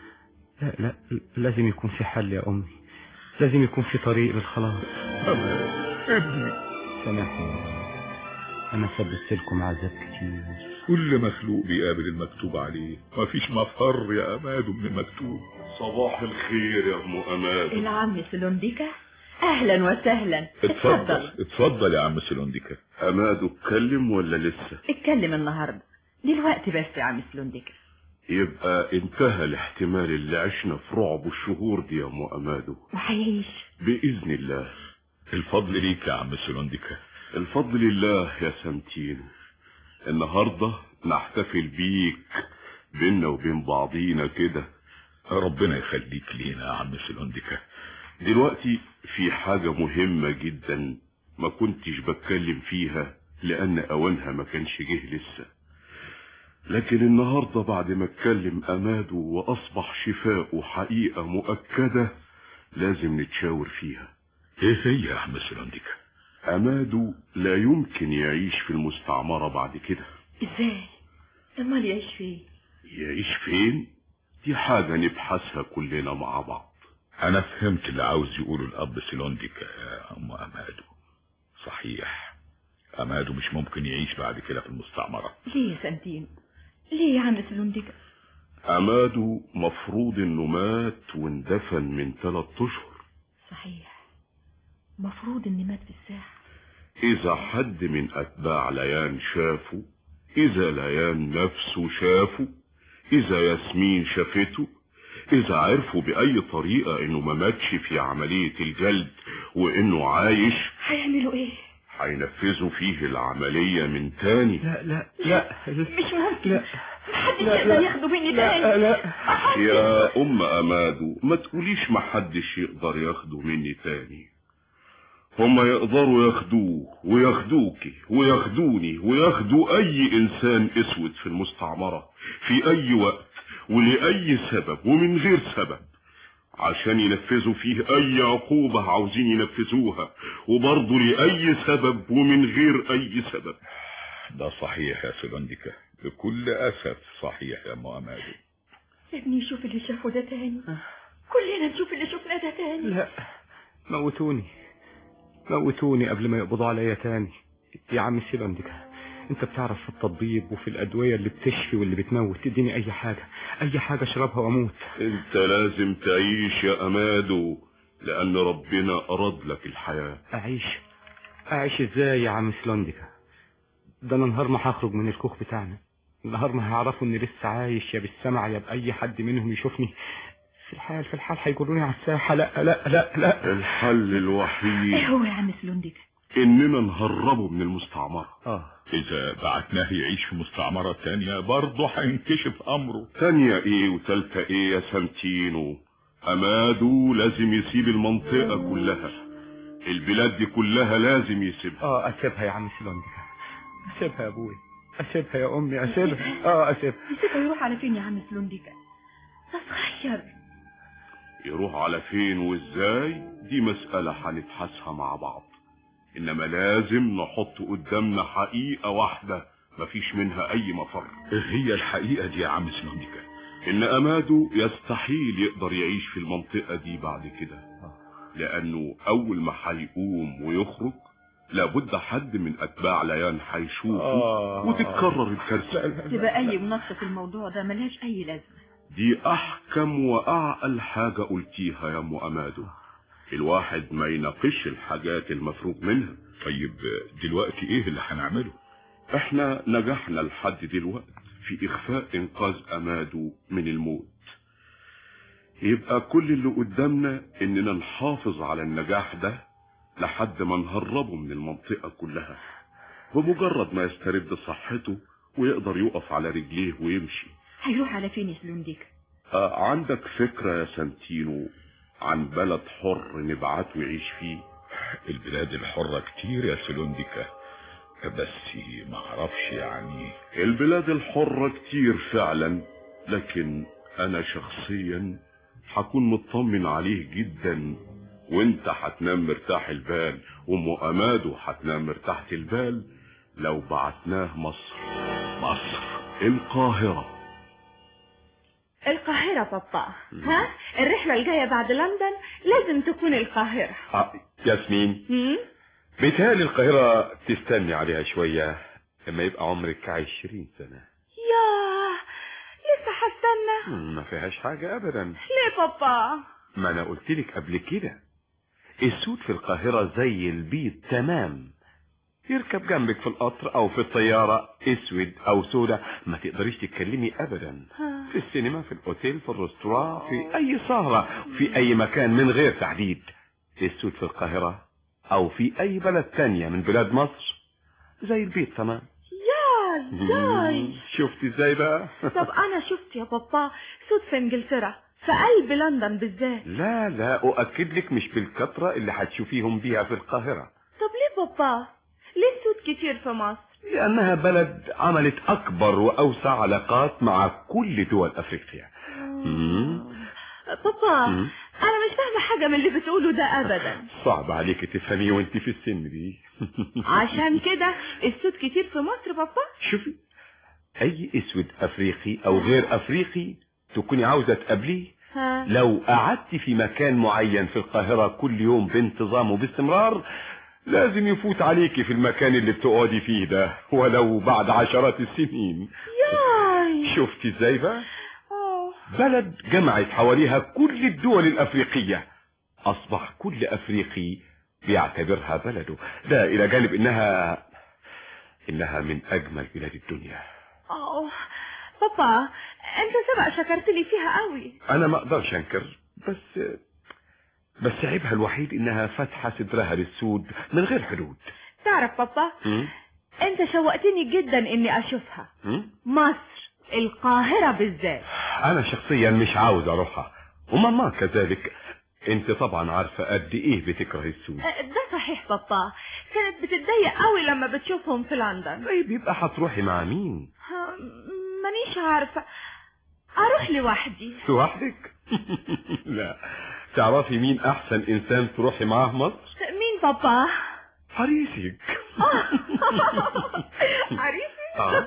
لا لا لازم يكون في حل يا امي لازم يكون في طريق للخلاص أمان ابني سامحني انا سببت لكم عذاب كتير كل مخلوق بيقابل المكتوب عليه مفيش مفر يا أمادو من المكتوب صباح الخير يا ام اماد العم سلونديكا اهلا وسهلا اتفضل اتفضل يا عم سلونديكا اماد اتكلم ولا لسه اتكلم النهارده دلوقتي بس يا عم سلونديكا يبقى انتهى الاحتمال اللي عشنا في رعب الشهور دي يا ام امادو وهيعيش باذن الله الفضل ليك يا عم سلونديكا الفضل لله يا سنتينو النهارده نحتفل بيك بينا وبين بعضينا كده ربنا يخليك لينا يا عم سلونديكا دلوقتي في حاجة مهمة جدا ما كنتش بتكلم فيها لأن أوانها ما كانش جه لسه لكن النهاردة بعد ما اتكلم أماده وأصبح شفاؤه حقيقة مؤكدة لازم نتشاور فيها ايه هي يا عم سلونديكا أماده لا يمكن يعيش في المستعمرة بعد كده ازاي امال يعيش فين يعيش فين؟ دي حاجة نبحثها كلنا مع بعض انا فهمت اللي عاوز يقوله الاب سلونديكا يا ام امادو صحيح امادو مش ممكن يعيش بعد كده في المستعمرة ليه يا سنتين ليه يا عم سلونديكا أماده مفروض إنه مات واندفن من ثلاث أشهر صحيح مفروض اني مات في الساحة إذا حد من أتباع ليان شافه إذا ليان نفسه شافه إذا ياسمين شافته إذا عرفوا بأي طريقة إنه ما ماتش في عملية الجلد وإنه عايش هيعملوا ايه هينفذوا فيه العملية من تاني لا لا لا مش ممكن لا محدش لا، يقدر لا. ياخده مني لا تاني لا يا أم أمادو ما تقوليش محدش يقدر ياخده مني تاني هما يقدروا ياخدوه وياخدوكي وياخدوني وياخدوا أي إنسان أسود في المستعمرة في أي وقت ولأي سبب ومن غير سبب عشان ينفذوا فيه أي عقوبة عاوزين ينفذوها وبرضه لأي سبب ومن غير أي سبب ده صحيح يا سلونديكا بكل اسف صحيح يا ام امادو ابني يشوف اللي شافه ده تاني كلنا نشوف اللي شفناه ده تاني لا موتوني موتوني قبل ما يقبضوا عليا تاني يا عم سيلانديكا انت بتعرف في التطبيب وفي الادويه اللي بتشفي واللي بتموت اديني اي حاجه اي حاجه اشربها واموت انت لازم تعيش يا أمادو لأن ربنا أراد لك الحياة اعيش اعيش ازاي يا عم سلونديكا ده انا نهار ما هخرج من الكوخ بتاعنا نهار ما هيعرفوا اني لسه عايش يا بالسمع يا باي حد منهم يشوفني في الحال في الحال هيجروني على الساحه لا لا لا لا الحل الوحيد ايه هو يا عم سلونديكا إننا نهربه من المستعمرة اه اذا بعتناه يعيش في مستعمرة تانية برضه هينكشف امره تانية ايه وتالتة ايه يا سانتينو أمادو لازم يسيب المنطقة كلها البلاد دي كلها لازم يسيبها اه اسيبها يا عم سلونديكا اسيبها يا ابوي اسيبها يا امي اسيبها اه اسيبها نسيبه يروح على فين يا عم سلونديكا ده صغير يروح على فين وازاي دي مسألة هنبحثها مع بعض انما لازم نحط قدامنا حقيقة واحدة مفيش منها اي مفر ايه هي الحقيقة دي يا عم سلونديكا ان امادو يستحيل يقدر يعيش في المنطقة دي بعد كده لانه اول ما هيقوم ويخرج لابد حد من اتباع ليان هيشوفه آه. وتتكرر الكارثه تبقى اي مناقشه في الموضوع ده ملهاش اي لازمه دي احكم واعقل حاجه قلتيها يا ام امادو الواحد ما يناقش الحاجات المفروغ منها طيب دلوقتي ايه اللي هنعمله احنا نجحنا لحد دلوقتي في اخفاء انقاذ امادو من الموت يبقى كل اللي قدامنا اننا نحافظ على النجاح ده لحد ما نهربه من المنطقة كلها بمجرد ما يسترد صحته ويقدر يقف على رجليه ويمشي هيروح على فين يا سلونديك آه عندك فكرة يا سانتينو عن بلد حر نبعته يعيش فيه البلاد الحرة كتير يا سلونديكا بس ما اعرفش يعني البلاد الحرة كتير فعلا لكن انا شخصيا هكون مطمن عليه جدا وانت هتنام مرتاح البال وام امادو هتنام مرتاحة البال لو بعتناه مصر مصر القاهرة القاهرة بابا ها الرحلة الجاية بعد لندن لازم تكون القاهرة آه، ياسمين هم؟ بيتهيألي القاهرة تستني عليها شوية لما يبقى عمرك عشرين سنة ياه لسه هستنى مم، ما فيهاش حاجة أبدا ليه بابا ما أنا قلت لك قبل كده السود في القاهرة زي البيض تمام يركب جنبك في القطر أو في الطيارة أسود أو سودة ما تقدريش تتكلمي أبدا في السينما في الأوتيل في الرستوران في أي سهرة في أي مكان من غير تحديد السود في القاهرة أو في أي بلد تانية من بلاد مصر زي البيض تمام يا ازاي شفتي ازاي بقى طب انا شفت يا بابا سود في انجلترا في قلب لندن بالذات لا لا أؤكد لك مش بالكثرة اللي هتشوفيهم بيها في القاهرة طب ليه بابا ليه سود كتير في مصر لأنها بلد عملت أكبر وأوسع علاقات مع كل دول أفريقيا مم. بابا مم. انا مش فاهمه حاجه من اللي بتقوله ده ابدا صعب عليك تفهمي وانت في السن دي عشان كده السود كتير في مصر بابا شوفي أي أسود أفريقي أو غير أفريقي تكوني عاوزة تقابليه ها لو قعدت في مكان معين في القاهرة كل يوم بانتظام وباستمرار لازم يفوت عليكي في المكان اللي بتقعدي فيه ده ولو بعد عشرات السنين ياي شفتي ازاي بقى أوه. بلد جمعت حواليها كل الدول الأفريقية أصبح كل أفريقي بيعتبرها بلده ده إلى جانب إنها إنها من أجمل بلاد الدنيا أوه. بابا انت سبق شكرت لي فيها قوي أنا ما أقدرش أنكر بس بس عيبها الوحيد إنها فاتحة صدرها للسود من غير حدود تعرف بابا م? انت شوقتني جدا اني اشوفها م? مصر القاهرة بالذات أنا شخصيا مش عاوز أروحها وماما كذلك أنت طبعا عارفة قد إيه بتكره السود أه، ده صحيح بابا كانت بتتضايق قوي لما بتشوفهم في لندن طيب يبقى هتروحي مع مين ها، مانيش عارفة اروح لوحدي لوحدك لا تعرفي مين احسن انسان تروحي معاه مصر مين بابا حريسك عريسي آه.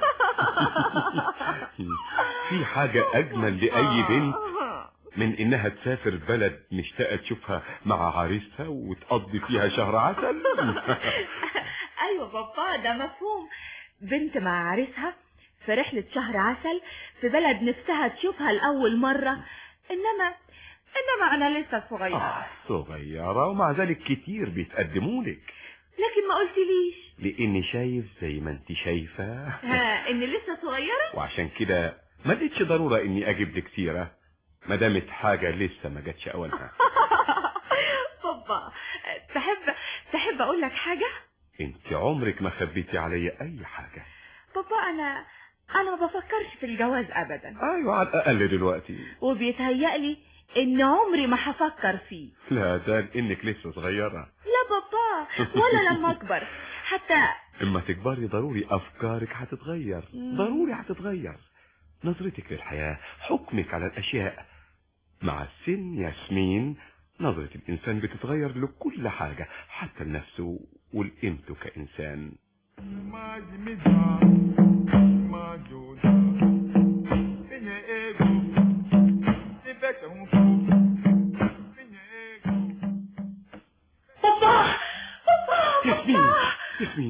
في حاجة اجمل لاي بنت من انها تسافر بلد مشتاقة تشوفها مع عريسها وتقضي فيها شهر عسل ايوه بابا ده مفهوم بنت مع عريسها في رحلة شهر عسل في بلد نفسها تشوفها لأول مرة إنما إنما أنا لسه صغيرة آه صغيرة ومع ذلك كتير بيتقدموا لك لكن ما قلتليش لاني شايف زي ما انت شايفة ها إني لسه صغيرة وعشان كده ما لقيتش ضرورة اني اجيب لك سيرة ما دامت حاجة لسه ما جاتش اولها بابا تحب تحب أقول لك حاجة انت عمرك ما خبيتي عليا اي حاجة بابا أنا أنا ما بفكرش في الجواز أبدا ايوه على الاقل دلوقتي وبيتهيألي إن عمري ما هفكر فيه لا ده انك لسه صغيرة لا بابا ولا لما أكبر حتى اما تكبري ضروري افكارك هتتغير مم. ضروري هتتغير نظرتك للحياة حكمك على الاشياء مع السن ياسمين نظرة الانسان بتتغير لكل حاجة حتى لنفسه ولقيمته كانسان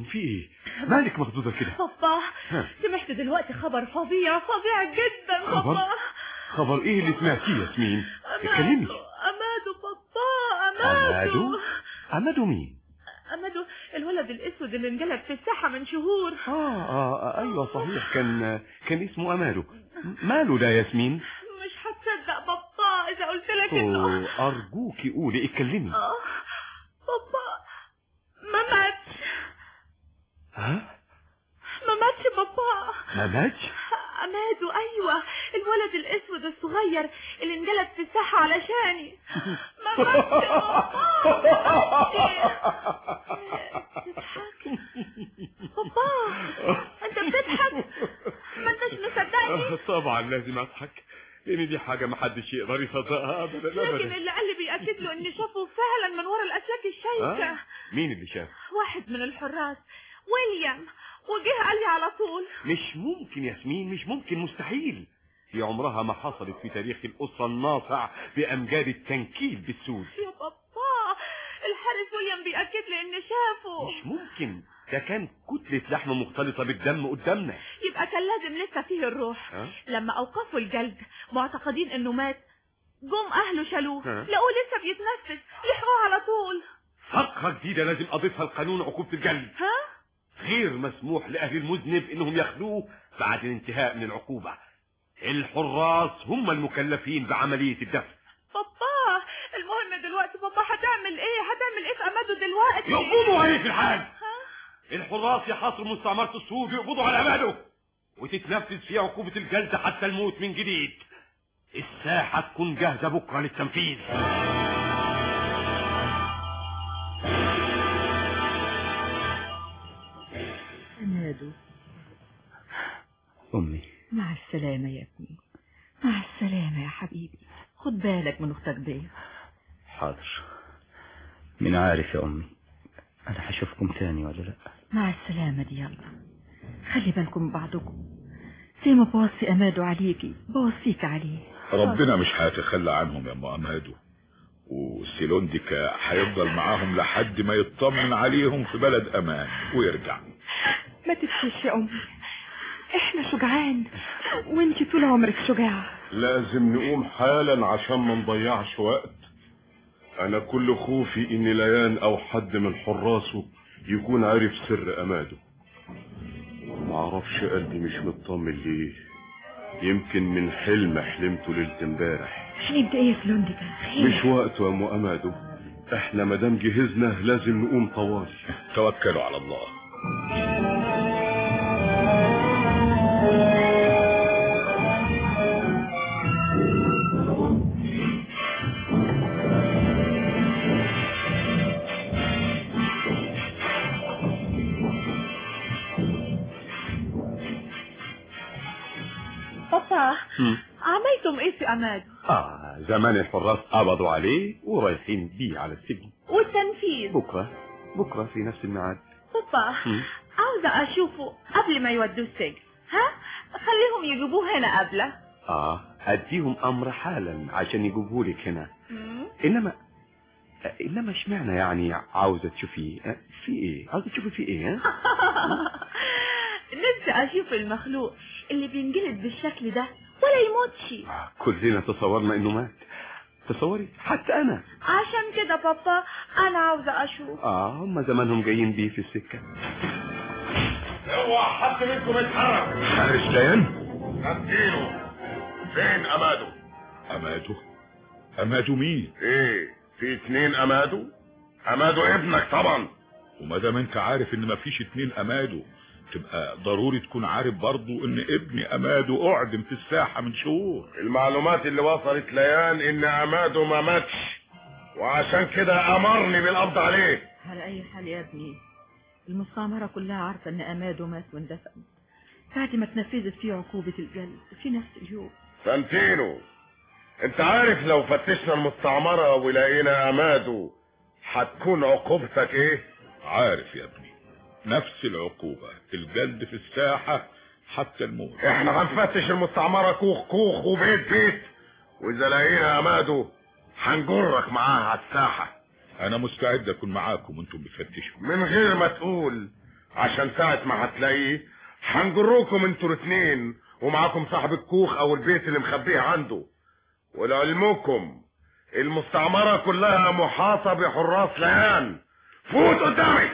في ايه مالك مخضوضة كده بابا ها. سمعت دلوقتي خبر فظيع فظيع جدا خبر؟ بابا خبر ايه اللي سمعتيه يا ياسمين اتكلمي أمادو أمادو بابا أمادو أمادو أمادو مين أمادو الولد الأسود اللي انجلب في الساحة من شهور آه, آه أيوة صحيح كان كان اسمه أمادو ماله ده يا ياسمين مش هتصدق بابا إذا قلت لك إنه أوه أرجوكي قولي اتكلمي آه بابا ما ماتش ها ما ماتش بابا ما ماتش أمادو أيوة الولد الأسود الصغير اللي انجلب في الساحة علشاني ما ماتش بابا بابا أنت بتضحك ما أنتش مصدقني طبعا لازم أضحك لأن دي حاجة محدش يقدر يصدقها أبدا لكن أبدا اللي قال لي بيأكد له إني شافه فعلا من ورا الأسلاك الشايكة آه؟ مين اللي شاف واحد من الحراس ويليام وجه قال لي على طول مش ممكن ياسمين مش ممكن مستحيل دي عمرها ما حصلت في تاريخ الأسرة الناصع بأمجاد التنكيل بالسود يا بابا الحارس ويليام بيأكد لي إني شافه مش ممكن ده كان كتلة لحم مختلطة بالدم قدامنا يبقى كان لازم لسه فيه الروح ها؟ لما أوقفوا الجلد معتقدين إنه مات جم أهله شالوه ها؟ لقوه لسه بيتنفس لحقوه على طول فقرة جديدة لازم أضيفها لقانون عقوبة الجلد ها؟ غير مسموح لأهل المذنب إنهم ياخدوه بعد الانتهاء من العقوبة الحراس هم المكلفين بعملية الدفن بابا المهم دلوقتي بابا هتعمل ايه هتعمل ايه في اماده دلوقتي يقبضوا عليه في الحال ها؟ الحراس يحاصروا مستعمرة السود يقبضوا على أماله وتتنفذ فيه عقوبة الجلد حتى الموت من جديد الساحة تكون جاهزة بكرة للتنفيذ أمادو أمي مع السلامة يا ابني مع السلامة يا حبيبي خد بالك من أختك دي حاضر من عارف يا أمي أنا هشوفكم تاني ولا لأ مع السلامة دي يلا خلي بالكم من بعضكم زي ما بوصي أمادو عليكي بوصيك عليه ربنا مش هيتخلى عنهم يا ام امادو وسيلونديكا هيفضل معاهم لحد ما يطمن عليهم في بلد امان ويرجع ما تبكيش يا أمي احنا شجعان وانت طول عمرك شجاعة لازم نقوم حالا عشان ما نضيعش وقت انا كل خوفي ان ليان او حد من حراسه يكون عارف سر اماده ما اعرفش قلبي مش مطمن ليه يمكن من حلم حلمته ليلة امبارح هنبدأ ايه في لونديكا خير مش وقته يا ام اماده احنا مادام جهزنا لازم نقوم طوال توكلوا على الله بابا عملتم ايه في امادو آه زمان الحراس قبضوا عليه ورايحين بيه على السجن والتنفيذ بكرة بكرة في نفس الميعاد بابا مم. عاوزة اشوفه قبل ما يودوه السجن ها خليهم يجيبوه هنا قبله آه أديهم أمر حالا عشان يجيبهولك هنا مم. إنما إنما اشمعنى يعني عاوزة تشوفيه آه، في إيه عاوزة تشوفي في إيه ها؟ نفسي اشوف المخلوق اللي بينجلد بالشكل ده ولا يموتش آه، كلنا تصورنا إنه مات تصوري حتى أنا عشان كده بابا انا عاوزة اشوف آه هم زمانهم جايين بيه في السكة اوعى حد منكم يتحرك حارس ليان اديله فين امادو امادو امادو مين ايه في اتنين امادو امادو ابنك طبعا وما دام انت عارف ان مفيش اتنين امادو تبقى ضروري تكون عارف برضو ان ابني امادو اعدم في الساحة من شهور المعلومات اللي وصلت ليان ان امادو ما ماتش وعشان كده امرني بالقبض عليه على أي حال يا ابني المستعمرة كلها عارفة إن أمادو مات واندفن بعد ما تنفذت فيه عقوبة الجلد في نفس اليوم سانتينو انت عارف لو فتشنا المستعمرة ولقينا امادو هتكون عقوبتك ايه عارف يا ابني نفس العقوبة الجلد في الساحة حتى الموت احنا هنفتش المستعمرة كوخ كوخ وبيت بيت واذا لقينا امادو هنجرك معاها على الساحة انا مستعد اكون معاكم وانتم بتفتشوا من غير ما تقول عشان ساعة ما هتلاقيه هنجروكم انتوا الاتنين ومعاكم صاحب الكوخ او البيت اللي مخبيه عنده ولعلمكم المستعمرة كلها محاطة بحراس ليان فوت قدامي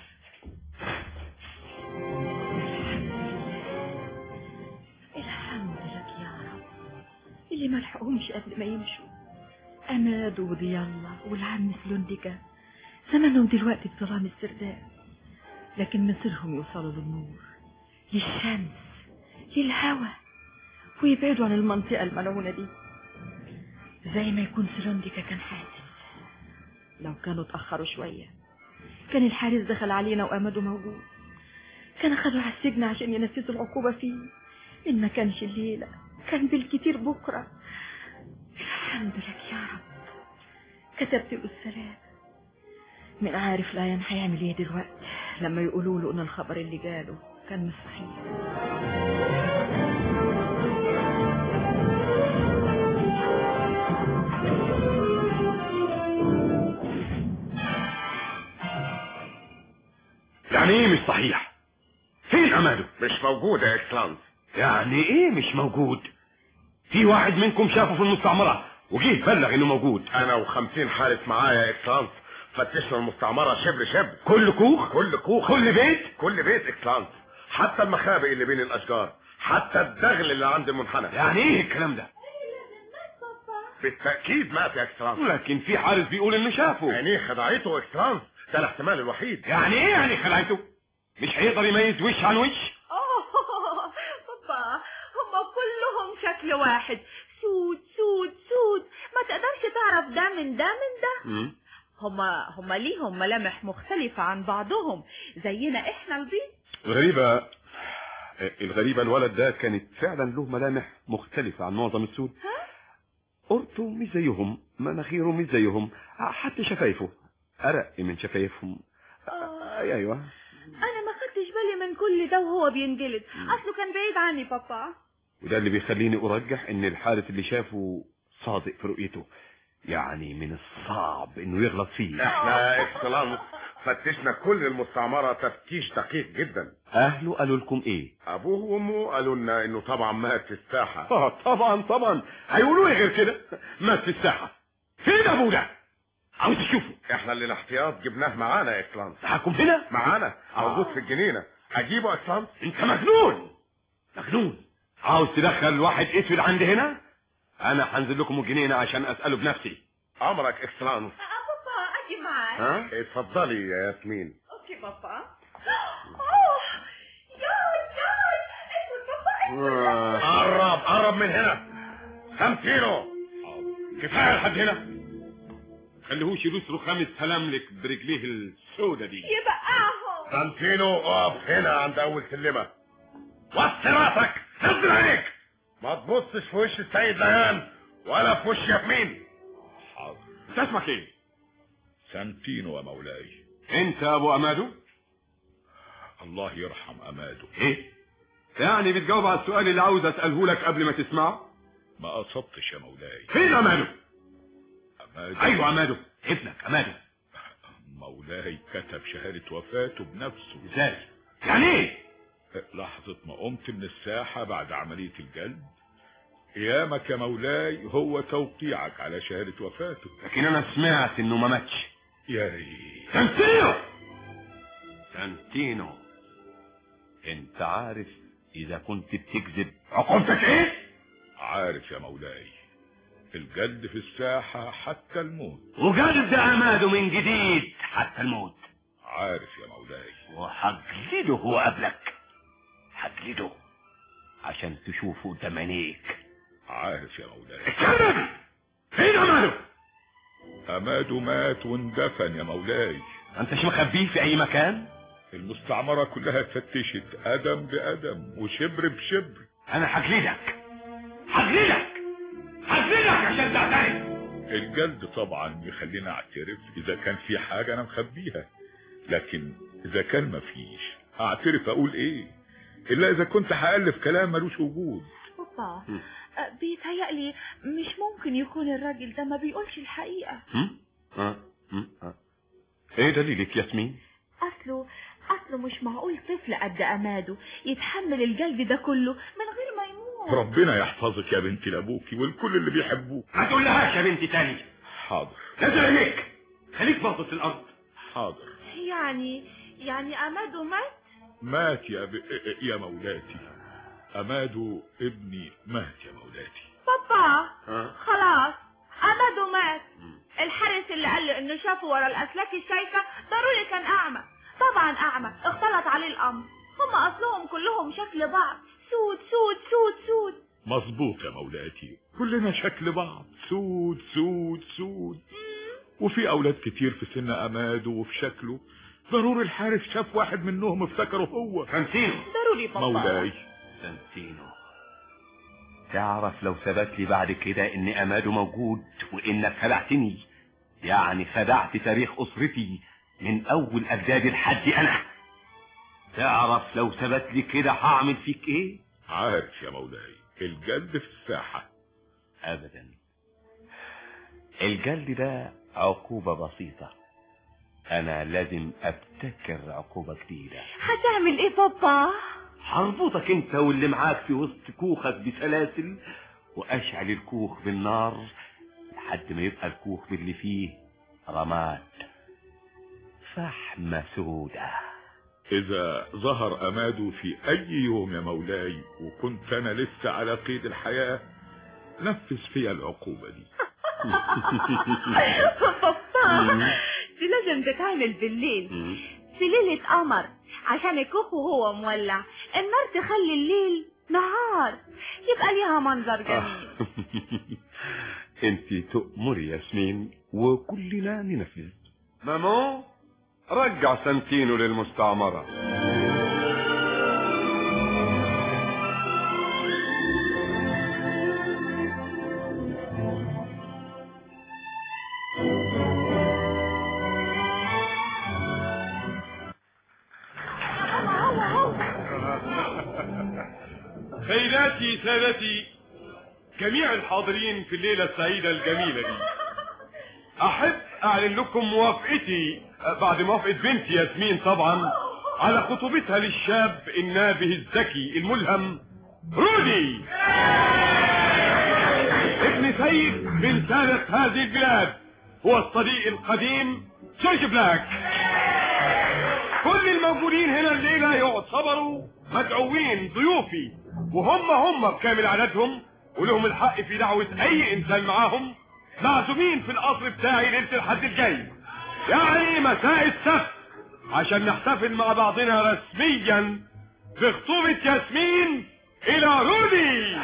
الحمد لك يا رب اللي ما لحقهمش قبل ما يمشوا أماد وضي الله والعم سلونديكا زمانهم دلوقتي بظلام السرداب لكن مصيرهم يوصلوا للنور للشمس للهوى ويبعدوا عن المنطقة الملعونة دي زي ما يكون سلونديكا كان حاسس لو كانوا اتأخروا شوية كان الحارس دخل علينا وأمده موجود كان أخدوا على السجن عشان ينفذوا العقوبة فيه إن ما كانش الليلة كان بالكتير بكرة الحمد لك يا رب كتبت له السلام من عارف لايان هيعمل ايه دلوقتي لما يقولوا له ان الخبر اللي جاله كان مش صحيح يعني ايه مش صحيح فين اماله مش موجود يا اكسلانس يعني ايه مش موجود في واحد منكم شافه في المستعمرة وجيه بلغ انه موجود انا وخمسين حارس معايا يا اكسلانس فتشنا المستعمرة شبر شبر كل كوخ كل كوخ كل بيت كل بيت اكسلانس حتى المخابئ اللي بين الاشجار حتى الدغل اللي عند المنحنى يعني ايه الكلام ده بالتأكيد مات يا اكسلانس لكن في حارس بيقول انه شافه عينيه خدعته اكسلانس ده الاحتمال الوحيد يعني ايه يعني خلعته مش هيقدر يميز وش عن وش أوه، بابا هما كلهم شكل واحد سود سود سود ما تقدرش تعرف ده من ده من ده مم. هما هما ليهم ملامح مختلفة عن بعضهم زينا احنا البيض الغريبة الغريبة الولد ده كانت فعلا له ملامح مختلفة عن معظم السود قرطه مش زيهم مناخيره مش زيهم حتى شفايفه أرق من شفايفهم آه، ايوه انا ما خدتش بالي من كل ده وهو بينجلد اصله كان بعيد عني بابا وده اللي بيخليني ارجح ان الحارس اللي شافه صادق في رؤيته يعني من الصعب انه يغلط فيه احنا يا اكسلانس فتشنا كل المستعمرة تفتيش دقيق جدا اهله قالوا لكم ايه ابوه وامه قالوا لنا انه طبعا مات في الساحة اه طبعا طبعا هيقولوا ايه غير كده مات في الساحة فين ابوه ده عاوز تشوفه احنا اللي الاحتياط جبناه معانا يا اكسلانس معاكم هنا معانا موجود في الجنينة اجيبه يا اكسلانس انت مجنون مجنون عاوز تدخل واحد اسود عندي هنا انا هنزل لكم الجنينه عشان اساله بنفسي امرك اكسلانس بابا اجي معاك ها اتفضلي يا ياسمين اوكي بابا اوه ياي ياي اسود بابا قرب قرب من هنا خمسينه كفايه لحد هنا خليهوش يدوس رخام السلام لك برجليه السودة دي يبقاهم سانتينو اقف هنا عند اول سلمة وطي راسك نزل عينيك ما تبصش في وش السيد ليان ولا في وش ياسمين حاضر انت اسمك ايه سانتينو يا مولاي انت ابو امادو الله يرحم اماده ايه يعني بتجاوب على السؤال اللي عاوز اساله لك قبل ما تسمعه ما قصدتش يا مولاي فين امادو اماده ايوه امادو ابنك امادو مولاي كتب شهادة وفاته بنفسه ازاي يعني ايه لحظة ما قمت من الساحة بعد عملية الجلد قيامك يا مولاي هو توقيعك على شهادة وفاته لكن انا سمعت انه ما ماتش يا ريت سانتينو سانتينو انت عارف اذا كنت بتكذب عقوبتك ايه عارف يا مولاي الجلد في الساحة حتى الموت وجلد اماده من جديد حتى الموت عارف يا مولاي وهجلده هو قبلك هجلده عشان تشوفه قدام عينيك عارف يا مولاي اتكلم فين اماده أماده مات واندفن يا مولاي انت مش مخبيه في اي مكان المستعمرة كلها اتفتشت قدم بقدم وشبر بشبر انا هجلدك هجلدك هجلدك عشان تعترف الجلد طبعا يخلينا اعترف اذا كان في حاجة انا مخبيها لكن اذا كان مفيش اعترف اقول ايه الا اذا كنت هألف كلام ملوش وجود بابا أه، بيتهيألي مش ممكن يكون الراجل ده ما بيقولش الحقيقة هم؟ ها؟ هم؟ ها؟ ايه دليلك ياسمين أصله أصله مش معقول طفل قد أماده يتحمل الجلد ده كله من غير ما يموت ربنا يحفظك يا بنتي لابوكي والكل اللي بيحبوك ما تقولهاش يا بنتي تاني حاضر نزل عينيك خليك باصص الارض حاضر يعني يعني أماده مات مات يا ب... يا مولاتي أمادو ابني مات يا مولاتي بابا ها خلاص أماده مات الحارس اللي قال لي انه شافه ورا الاسلاك الشايكه ضروري كان اعمى طبعا اعمى اختلط عليه الامر هم اصلهم كلهم شكل بعض سود سود سود سود مظبوط يا مولاتي كلنا شكل بعض سود سود سود وفي اولاد كتير في سن امادو وفي شكله ضروري الحارس شاف واحد منهم افتكره هو سانتينو ضروري بابا مولاي سانتينو تعرف لو ثبت لي بعد كده ان امادو موجود وانك خدعتني يعني خدعت تاريخ اسرتي من اول اجدادي لحد انا تعرف لو ثبت لي كده هعمل فيك ايه عارف يا مولاي الجلد في الساحة ابدا الجلد ده عقوبة بسيطة انا لازم ابتكر عقوبة جديدة هتعمل ايه بابا هربطك انت واللي معاك في وسط كوخك بسلاسل واشعل الكوخ بالنار لحد ما يبقى الكوخ باللي فيه رماد فحمة سودة اذا ظهر امادو في اي يوم يا مولاي وكنت انا لسه على قيد الحياة نفذ فيها العقوبة دي بابا دي لازم تتعمل بالليل في ليلة قمر عشان الكوخ وهو مولع النار تخلي الليل نهار يبقى ليها منظر جميل انت تؤمر ياسمين وكلنا ننفذ مامو رجع سانتينو للمستعمرة سيداتي سادتي جميع الحاضرين في الليلة السعيدة الجميلة دي أحب أعلن لكم موافقتي بعد موافقة بنتي ياسمين طبعا على خطوبتها للشاب النابه الذكي الملهم رودي ابن سيد من سادة هذه البلاد هو الصديق القديم جورج بلاك كل الموجودين هنا الليلة يعتبروا مدعوين ضيوفي وهم هم بكامل عددهم ولهم الحق في دعوة أي إنسان معاهم معزومين في القصر بتاعي ليلة الحد الجاي يعني مساء السبت عشان نحتفل مع بعضنا رسميا بخطوبة ياسمين إلى رودي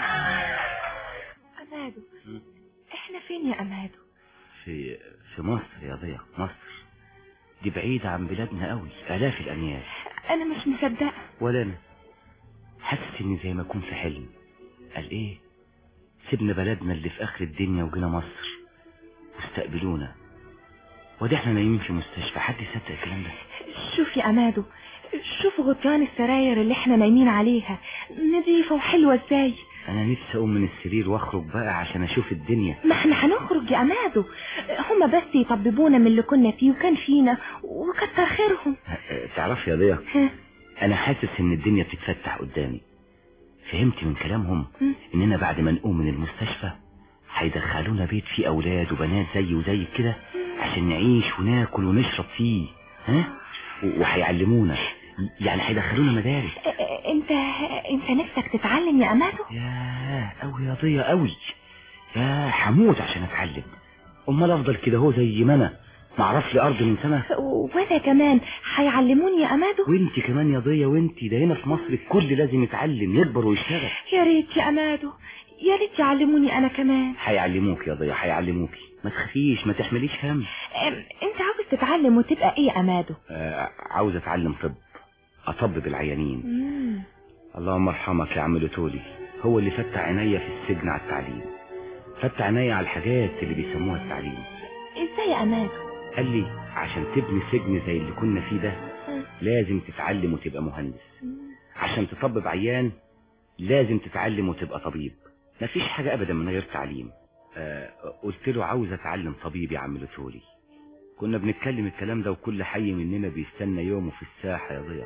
أمادو احنا فين يا أمادو في في مصر يا ضيا مصر دي بعيدة عن بلادنا قوي آلاف الأميال أنا مش مصدقة ولا أنا حاسس إني زي ما أكون في حلم قال إيه سيبنا بلدنا اللي في آخر الدنيا وجينا مصر واستقبلونا وده احنا نايمين في مستشفى حد يصدق الكلام ده شوف يا أمادو شوف غطيان السراير اللي احنا نايمين عليها نظيفة وحلوة ازاي انا نفسي اقوم من السرير واخرج بقى عشان اشوف الدنيا ما احنا هنخرج يا أمادو هما بس يطببونا من اللي كنا فيه وكان فينا وكتر خيرهم أه، تعرف يا ضيا ها انا حاسس ان الدنيا بتتفتح قدامي فهمت من كلامهم مم. اننا بعد ما نقوم من المستشفى هيدخلونا بيت فيه اولاد وبنات زي وزي كده عشان نعيش وناكل ونشرب فيه ها و- وهيعلمونا يعني هيدخلونا مدارس اه، اه، انت انت نفسك تتعلم يا أمادو ياه قوي يا ضيا قوي يا هموت عشان اتعلم امال افضل كده هو زي ما انا معرفش لي ارض من سنه وانا كمان هيعلموني يا أمادو وانت كمان يا ضيا وانت ده هنا في مصر الكل لازم يتعلم يكبر ويشتغل يا ريت يا أمادو يا ريت يعلموني أنا كمان هيعلموك يا ضيا هيعلموكي ما تخافيش ما تحمليش هم ام، انت عاوز تتعلم وتبقى ايه يا أمادو آه عاوز اتعلم طب اطبب العيانين مم. اللهم ارحمك يا عم لوتولي هو اللي فتح عينيا في السجن على التعليم فتح عينيا على الحاجات اللي بيسموها التعليم ازاي يا أمادو قال لي عشان تبني سجن زي اللي كنا فيه ده مم. لازم تتعلم وتبقى مهندس عشان تطبب عيان لازم تتعلم وتبقى طبيب مفيش حاجة أبدا من غير تعليم آه قلت له عاوز أتعلم طبيب يا عم لوتولي كنا بنتكلم الكلام ده وكل حي مننا بيستنى يومه في الساحة يا ضياء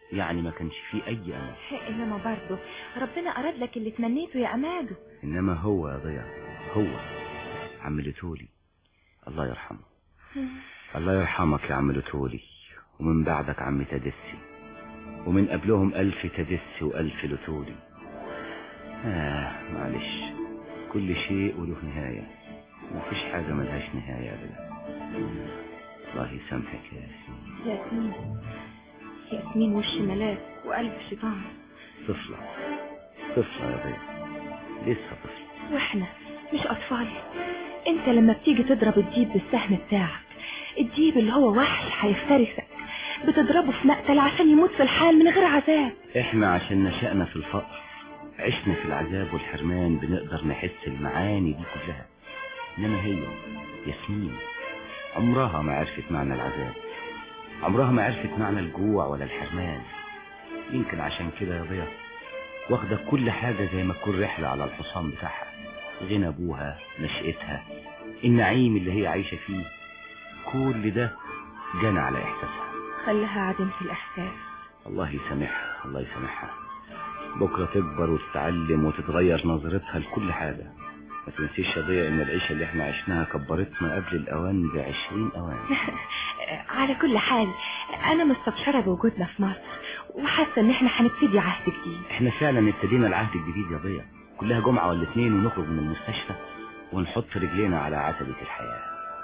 يعني ما كانش فيه اي امل انما برضه ربنا اراد لك اللي تمنيته يا امادو انما هو يا ضياء هو عم لتولي الله يرحمه الله يرحمك يا عم لتولي ومن بعدك عم تدسي ومن قبلهم ألف تدسي وألف لتولي آه معلش كل شيء وله نهاية مفيش حاجة ملهاش نهاية أبدا الله يسامحك يا ياسمين ياسمين ياسمين وش ملاك وقلب شيطان طفلة طفلة يا ضياء لسه طفلة واحنا مش اطفال انت لما بتيجي تضرب الديب بالسهم بتاعك الديب اللي هو وحش هيفترسك بتضربه في مقتل عشان يموت في الحال من غير عذاب احنا عشان نشأنا في الفقر عشنا في العذاب والحرمان بنقدر نحس المعاني دي كلها انما هي ياسمين عمرها ما عرفت معنى العذاب عمرها ما عرفت معنى الجوع ولا الحرمان يمكن عشان كده يا ضياء واخدة كل حاجة زي ما تكون رحلة على الحصان بتاعها غنى ابوها نشأتها النعيم اللي هي عايشة فيه كل ده جنى على احساسها خلها عدم في الاحساس الله يسامحها الله يسامحها بكرة تكبر وتتعلم وتتغير نظرتها لكل حاجة ما تنسيش يا ضياء ان العيشة اللي احنا عشناها كبرتنا قبل الاوان بعشرين اوان على كل حال انا مستبشرة بوجودنا في مصر وحاسة ان احنا هنبتدي عهد جديد احنا فعلا ابتدينا العهد الجديد يا ضياء كلها جمعة ولا اتنين ونخرج من المستشفى ونحط رجلينا على عتبة الحياة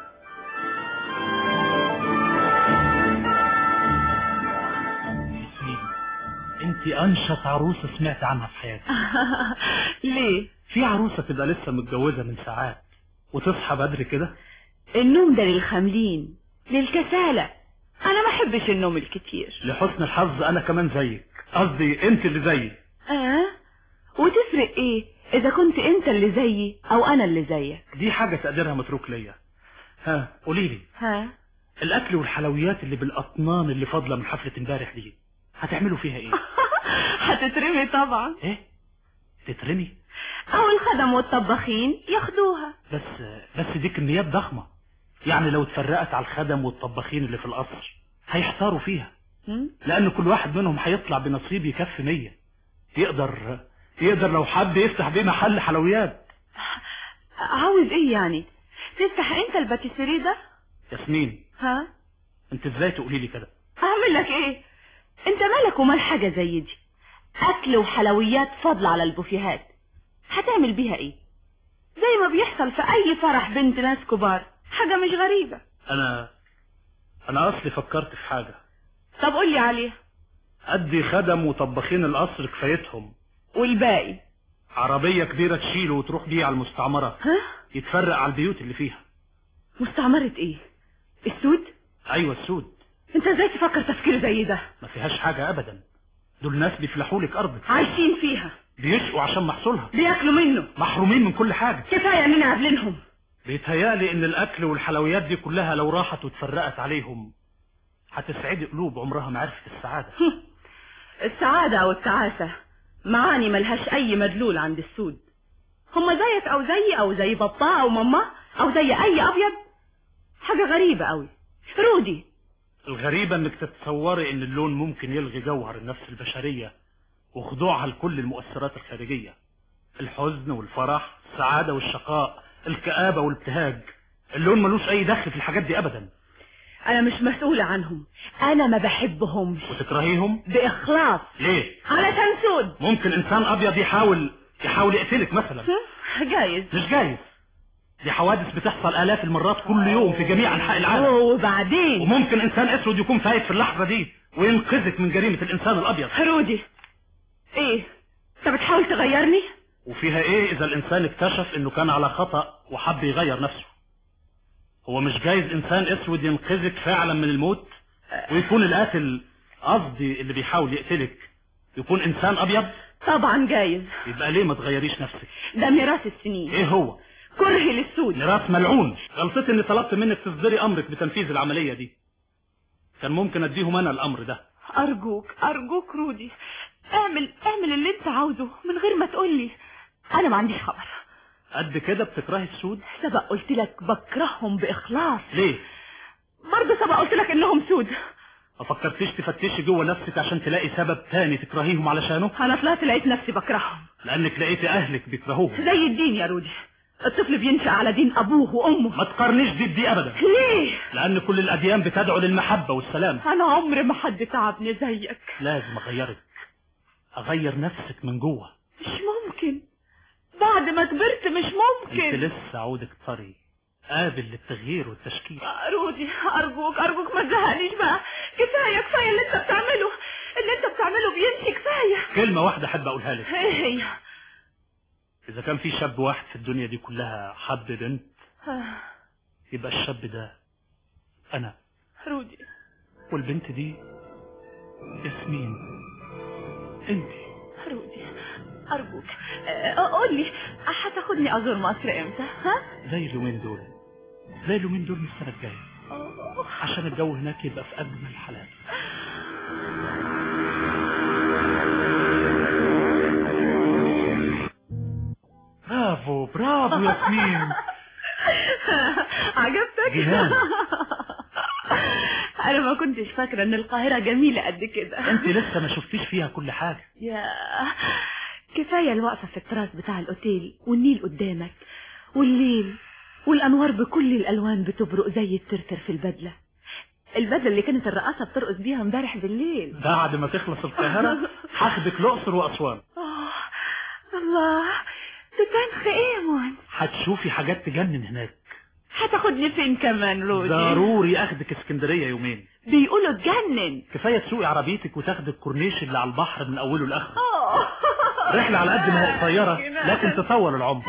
انت انشط عروسه سمعت عنها في حياتي ليه في عروسه تبقى لسه متجوزه من ساعات وتصحى بدري كده النوم ده للخاملين للكسالى انا ما احبش النوم الكتير لحسن الحظ انا كمان زيك قصدي انت اللي زيي اه وتفرق ايه اذا كنت انت اللي زيي او انا اللي زيك دي حاجه تقديرها متروك ليا ها قولي لي ها الاكل والحلويات اللي بالاطنان اللي فاضله من حفله امبارح دي هتعملوا فيها ايه هتترمي طبعا ايه تترمي او الخدم والطباخين ياخدوها بس بس دي كميات ضخمه يعني لو اتفرقت على الخدم والطباخين اللي في القصر هيحتاروا فيها هم؟ لان كل واحد منهم هيطلع بنصيب يكفي مية يقدر يقدر لو حب يفتح بيه محل حلويات عاوز ايه يعني تفتح انت الباتيسيري ده ياسمين ها انت ازاي تقولي لي كده اعمل لك ايه انت مالك ومال حاجه زي دي اكل وحلويات فضل على البوفيهات هتعمل بيها ايه زي ما بيحصل في اي فرح بنت ناس كبار حاجه مش غريبه انا انا اصلي فكرت في حاجه طب قول لي عليها ادي خدم وطباخين القصر كفايتهم والباقي عربيه كبيره تشيله وتروح بيه على المستعمره ها يتفرق على البيوت اللي فيها مستعمره ايه السود ايوه السود انت ازاي تفكر تفكير زي ده ما فيهاش حاجه ابدا دول ناس بيفلحوا لك ارضك عايشين فيها بيشقوا عشان محصولها بياكلوا منه محرومين من كل حاجه كفايه اننا قابلينهم بيتهيألي ان الاكل والحلويات دي كلها لو راحت واتفرقت عليهم هتسعدي قلوب عمرها ما عرفت السعاده السعاده او التعاسه معاني ملهاش اي مدلول عند السود هما زيك او زيي او زي بابا او ماما او زي اي ابيض حاجه غريبه قوي رودي الغريبة انك تتصوري ان اللون ممكن يلغي جوهر النفس البشرية وخضوعها لكل المؤثرات الخارجية الحزن والفرح السعادة والشقاء الكآبة والابتهاج اللون ملوش اي دخل في الحاجات دي ابدا انا مش مسؤوله عنهم انا ما بحبهمش وتكرهيهم باخلاص ليه علشان سود ممكن انسان ابيض يحاول يحاول يقتلك مثلا جايز مش جايز دي حوادث بتحصل آلاف المرات كل يوم في جميع أنحاء العالم وبعدين وممكن إنسان أسود يكون فايت في اللحظة دي وينقذك من جريمة الإنسان الأبيض رودي ايه انت بتحاول تغيرني وفيها إيه إذا الإنسان اكتشف إنه كان على خطأ وحب يغير نفسه هو مش جايز إنسان أسود ينقذك فعلا من الموت ويكون القاتل قصدي اللي بيحاول يقتلك يكون إنسان أبيض طبعا جايز يبقى ليه ما تغيريش نفسك ده ميراث السنين إيه هو كره للسود ميراث ملعون غلطتي اني طلبت منك تصدري امرك بتنفيذ العملية دي كان ممكن اديهم انا الامر ده ارجوك ارجوك رودي اعمل اعمل اللي انت عاوزه من غير ما تقولي انا ما عنديش خبر قد كده بتكرهي السود سبق قلت لك بكرههم باخلاص ليه برضه سبق قلت لك انهم سود ما فكرتيش تفتشي جوه نفسك عشان تلاقي سبب تاني تكرهيهم علشانه انا طلعت لقيت نفسي بكرههم لانك لقيتي اهلك بيكرهوهم زي الدين يا رودي الطفل بينشأ على دين ابوه وامه ما تقارنيش دي بدي ابدا ليه لان كل الاديان بتدعو للمحبه والسلام انا عمري ما حد تعبني زيك لازم اغيرك اغير نفسك من جوه مش ممكن بعد ما كبرت مش انت ممكن لسه عودك طري قابل للتغيير والتشكيل رودي ارجوك ارجوك ما تزهقنيش بقى كفايه كفايه اللي انت بتعمله اللي انت بتعمله بيمشي كفايه كلمه واحده احب اقولها لك ايه هي اذا كان في شاب واحد في الدنيا دي كلها حب بنت آه، يبقى الشاب ده انا رودي والبنت دي ياسمين انت رودي ارجوك آه، قول لي هتاخدني ازور مصر امتى ها زي اليومين دول زي اليومين دول من السنه الجايه عشان الجو هناك يبقى في اجمل حالات برافو برافو ياسمين عجبتك جنان. انا ما كنتش فاكره ان القاهره جميله قد كده انت لسه ما شفتيش فيها كل حاجه يا كفايه الوقفه في التراس بتاع الاوتيل والنيل قدامك والليل والانوار بكل الالوان بتبرق زي الترتر في البدله البدله اللي كانت الرقاصه بترقص بيها امبارح بالليل بعد ما تخلص القاهره هاخدك الاقصر واسوان آه، الله تتنخ ايه يا مان هتشوفي حاجات تجنن هناك هتاخدني فين كمان رودي ضروري اخدك اسكندريه يومين بيقولوا تجنن كفايه تسوقي عربيتك وتاخدي الكورنيش اللي على البحر من اوله لاخره آه. رحله على قد ما هي قصيره جنان. لكن تطول العمر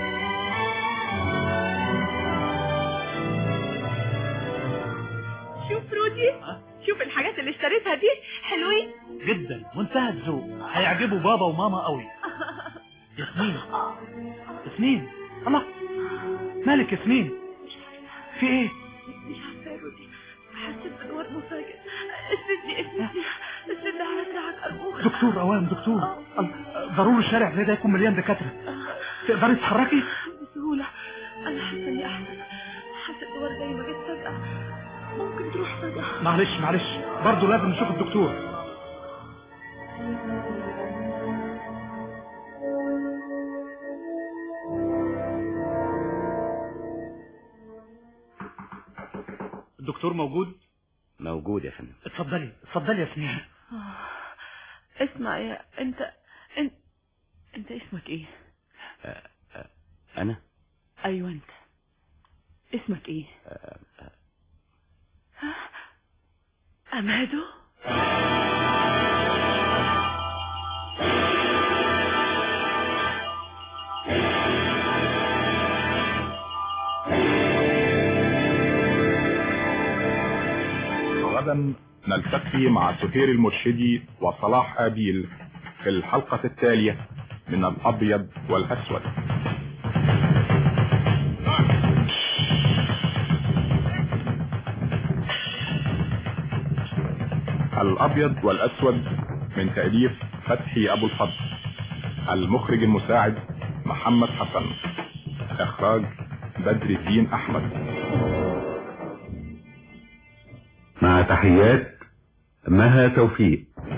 شوف رودي شوف الحاجات اللي اشتريتها دي حلوين جدا منتهى الذوق هيعجبوا بابا وماما قوي ياسمين ياسمين الله مالك ياسمين في ايه مش عارفه يا رودي حسيت بنور مفاجئ اسندني اسندني اسندني على دراعك ارجوك دكتور اوام دكتور الله، ضروري الشارع زي ده يكون مليان دكاتره تقدري تتحركي بسهوله انا حاسه اني احسن حاسه الدور زي ما جت فجاه ممكن تروح فجاه معلش معلش برضه لازم نشوف الدكتور الدكتور موجود موجود يا فندم اتفضلي اتفضلي يا سنين اسمع يا انت انت انت اسمك ايه آه، آه، انا ايوه انت اسمك ايه آه، آه، امادو غدا نلتقي مع سهير المرشدي وصلاح آبيل في الحلقة التالية من الأبيض والأسود الأبيض والأسود من تأليف فتحي أبو الفضل المخرج المساعد محمد حسن إخراج بدر الدين أحمد مع تحيات مها توفيق